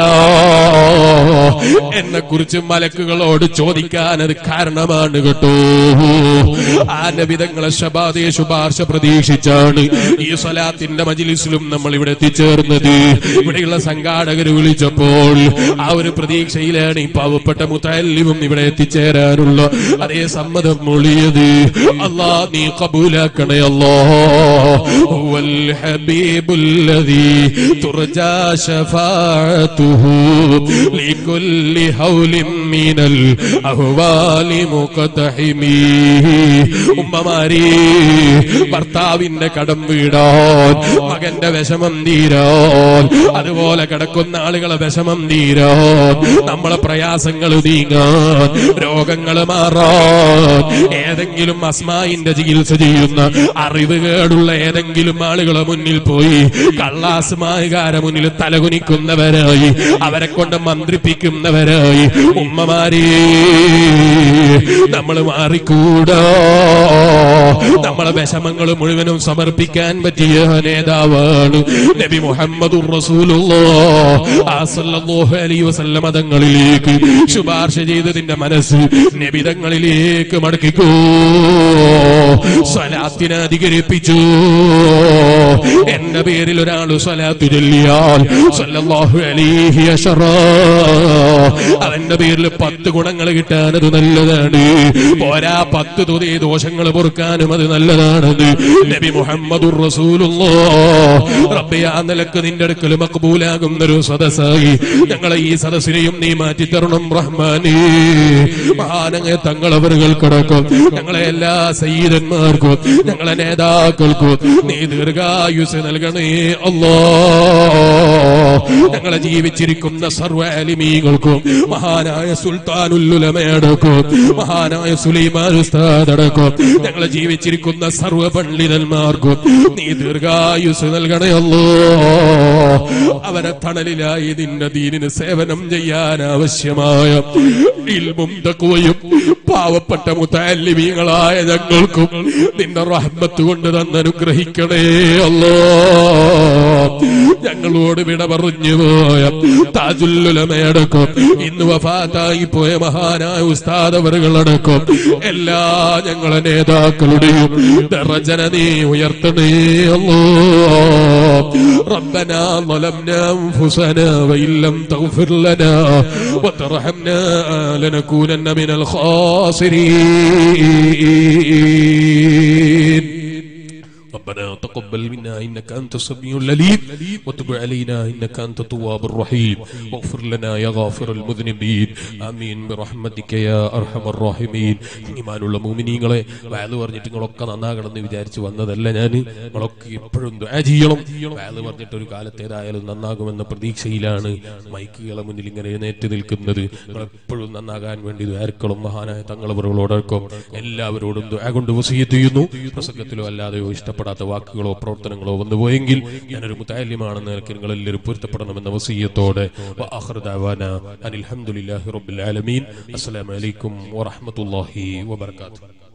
എന്നെ കുറിച്ച് മലക്കുകളോട് ചോദിക്കാൻ അത് കാരണമാണ് കേട്ടോ ആ നബിതങ്ങളെ ശബാദേ ശുപാർശ പ്രതീക്ഷിച്ചാണ് ഈ സ്വലാത്തിന്റെ മജിലിസിലും നമ്മൾ ഇവിടെ എത്തിച്ചേർന്നത് ഇവിടെയുള്ള സംഘാടകർ വിളിച്ചപ്പോൾ ആ ഒരു പ്രതീക്ഷയിലാണ് ഈ പാവപ്പെട്ട മുത്തല്ലിവും ഇവിടെ എത്തിച്ചേരാനുള്ള അതേ സമ്മതം മൊഴിയത് അല്ലാ നീ കബൂലാക്കണേ അല്ലോ هو الحبيب الذي ترجى شفاعته لكل هول من الأهوال مقتحم ഉമ്മമാരി ഭർത്താവിന്റെ കടം വീടാൻ മകന്റെ വിഷമം തീരാൻ അതുപോലെ കിടക്കുന്ന ആളുകളെ വിഷമം തീരാൻ നമ്മളെ പ്രയാസങ്ങൾ നീങ്ങാൻ രോഗങ്ങൾ മാറാൻ ഏതെങ്കിലും അസ്മായിന്റെ ചികിത്സ ചെയ്യുന്ന അറിവ് കേടുള്ള ഏതെങ്കിലും ആളുകളെ മുന്നിൽ പോയി കള്ളാസ്മാകാരെ മുന്നിൽ തലകുനിക്കുന്നവരായി അവരെ കൊണ്ട് മന്ത്രിപ്പിക്കുന്നവരായി ഉമ്മമാരെ നമ്മൾ മാറിക്കൂടാ നമ്മളെ വിഷമങ്ങൾ മുഴുവനും സമർപ്പിക്കാൻ പറ്റിയ നേതാവാണ് നബി മുഹമ്മദ് വസല്ലം മതങ്ങളിലേക്ക് ശുപാർശ ചെയ്തതിന്റെ മനസ്സ് നബിതങ്ങളിലേക്ക് മടക്കിക്കോ സ്വലാത്തിനെ അധികരിപ്പിച്ചു എന്റെ പേരിൽ ഒരാൾ സ്വലാത്ത് ചൊല്ലിയാൽ സല്ലല്ലാഹു അലൈഹി അശറാ അവന്റെ പേരിൽ പത്ത് ഗുണങ്ങൾ കിട്ടാൻ അത് നല്ലതാണ് പോരാ പത്ത് തുതി ദോഷങ്ങൾ പൊറുക്കാനും അത് നല്ലതാണെന്ന് നബി മുഹമ്മദുർ റസൂലുള്ളാഹ് റബ്ബേ ആ നിലക്ക് നിന്റെ അടുക്കൽ മക്ബൂലാകുന്ന ഒരു സദസ്സായി ഞങ്ങളെ ഈ സദസ്സിനെയും നീ മാറ്റി തരണം റഹ്മാനേ മഹാനങ്ങ തങ്ങളവറുകൾക്കടക്കം ഞങ്ങളെ എല്ലാ സയ്യിദന്മാർക്കും ഞങ്ങളെ നേതാക്കൾക്കും നീ ദീർഘായുസ് നൽകണേ അല്ലാ ഞങ്ങളെ ജീവിച്ചിരിക്കുന്ന സർവ്വ അലിമീകൾക്കും മഹാനായ സുൽത്താനുല്ലുലമയടക്കും മഹാനായ സുലൈമാൻ ഉസ്താദ് അടക്കം ഞങ്ങളെ ജീവിച്ചിരിക്കുന്ന സർവ്വ പണ്ഡിതന്മാർക്കും നീ ദീർഘായുസ് നൽകണയല്ലോ അവരെ തണലിലായി നിന്റെ ദീനിന് സേവനം ചെയ്യാൻ ആവശ്യമായ ഇൽമും തക്കുവയും പാവപ്പെട്ട മുത്താലിമീങ്ങളായ ഞങ്ങൾക്കും നിന്റെ റഹ്മത്ത് കൊണ്ട് തന്നനുഗ്രഹിക്കണേ അല്ലോ ഞങ്ങളോട് വിട പറഞ്ഞു പോയ താജുല്ലുലമയടക്കം ഇന്ന് വഫാത്തായി പോയ മഹാനായ ഉസ്താദവറുകളടക്കം എല്ലാ ഞങ്ങളെ നേതാക്കളുടെയും ദറജന നീ ഉയർത്തണേ അല്ലോ ربنا ظلمنا أنفسنا وإن لم تغفر لنا وترحمنا لنكونن من الخاسرين ربنا تقبل منا انك انت السميع العليم وتب علينا انك انت التواب الرحيم واغفر لنا يا غافر المذنبين امين برحمتك يا ارحم الراحمين ഈമാനുള്ള മൂമിനീങ്ങളെ വയല് പറഞ്ഞിട്ട് നിങ്ങളൊക്കെ നന്നാകണമെന്ന് വിചാരിച്ച് വന്നതല്ല ഞാൻ നിങ്ങളൊക്കെ എപ്പോഴും ദുആ ചെയ്യണം വയല് പറഞ്ഞിട്ട് ഒരു കാലത്ത് ഏതായാലും നന്നാകുമെന്ന പ്രതീക്ഷയിലാണ് മൈക്കുകളെ മുന്നിൽ ഇങ്ങനെ എഴുന്നേറ്റ് നിൽക്കുന്നത് നിങ്ങൾ എപ്പോഴും നന്നാകാൻ വേണ്ടി ദ്വാരക്കളും മഹാനായ തങ്ങളവറുകളോടൊപ്പം എല്ലാവരോടും ദുആ കൊണ്ട് വസീയത്ത് ചെയ്യുന്നു പ്രസംഗത്തിലോ അല്ലാതെയോ ഇഷ്ടപ്പെടാത്ത വാക്കുകളോ പ്രവർത്തനങ്ങളോ വന്നുപോയെങ്കിൽ ഞാനൊരു മുത്താല്യമാണെന്ന് നിലയ്ക്ക് നിങ്ങൾ എല്ലാവരും പൊരുത്തപ്പെടണമെന്ന വസീയത്തോടെ വആഖിറു ദഅവാന അനിൽ ഹംദുലില്ലാഹി റബ്ബിൽ ആലമീൻ അസ്സലാമു അലൈക്കും വറഹ്മത്തുള്ളാഹി വബറകാതുഹു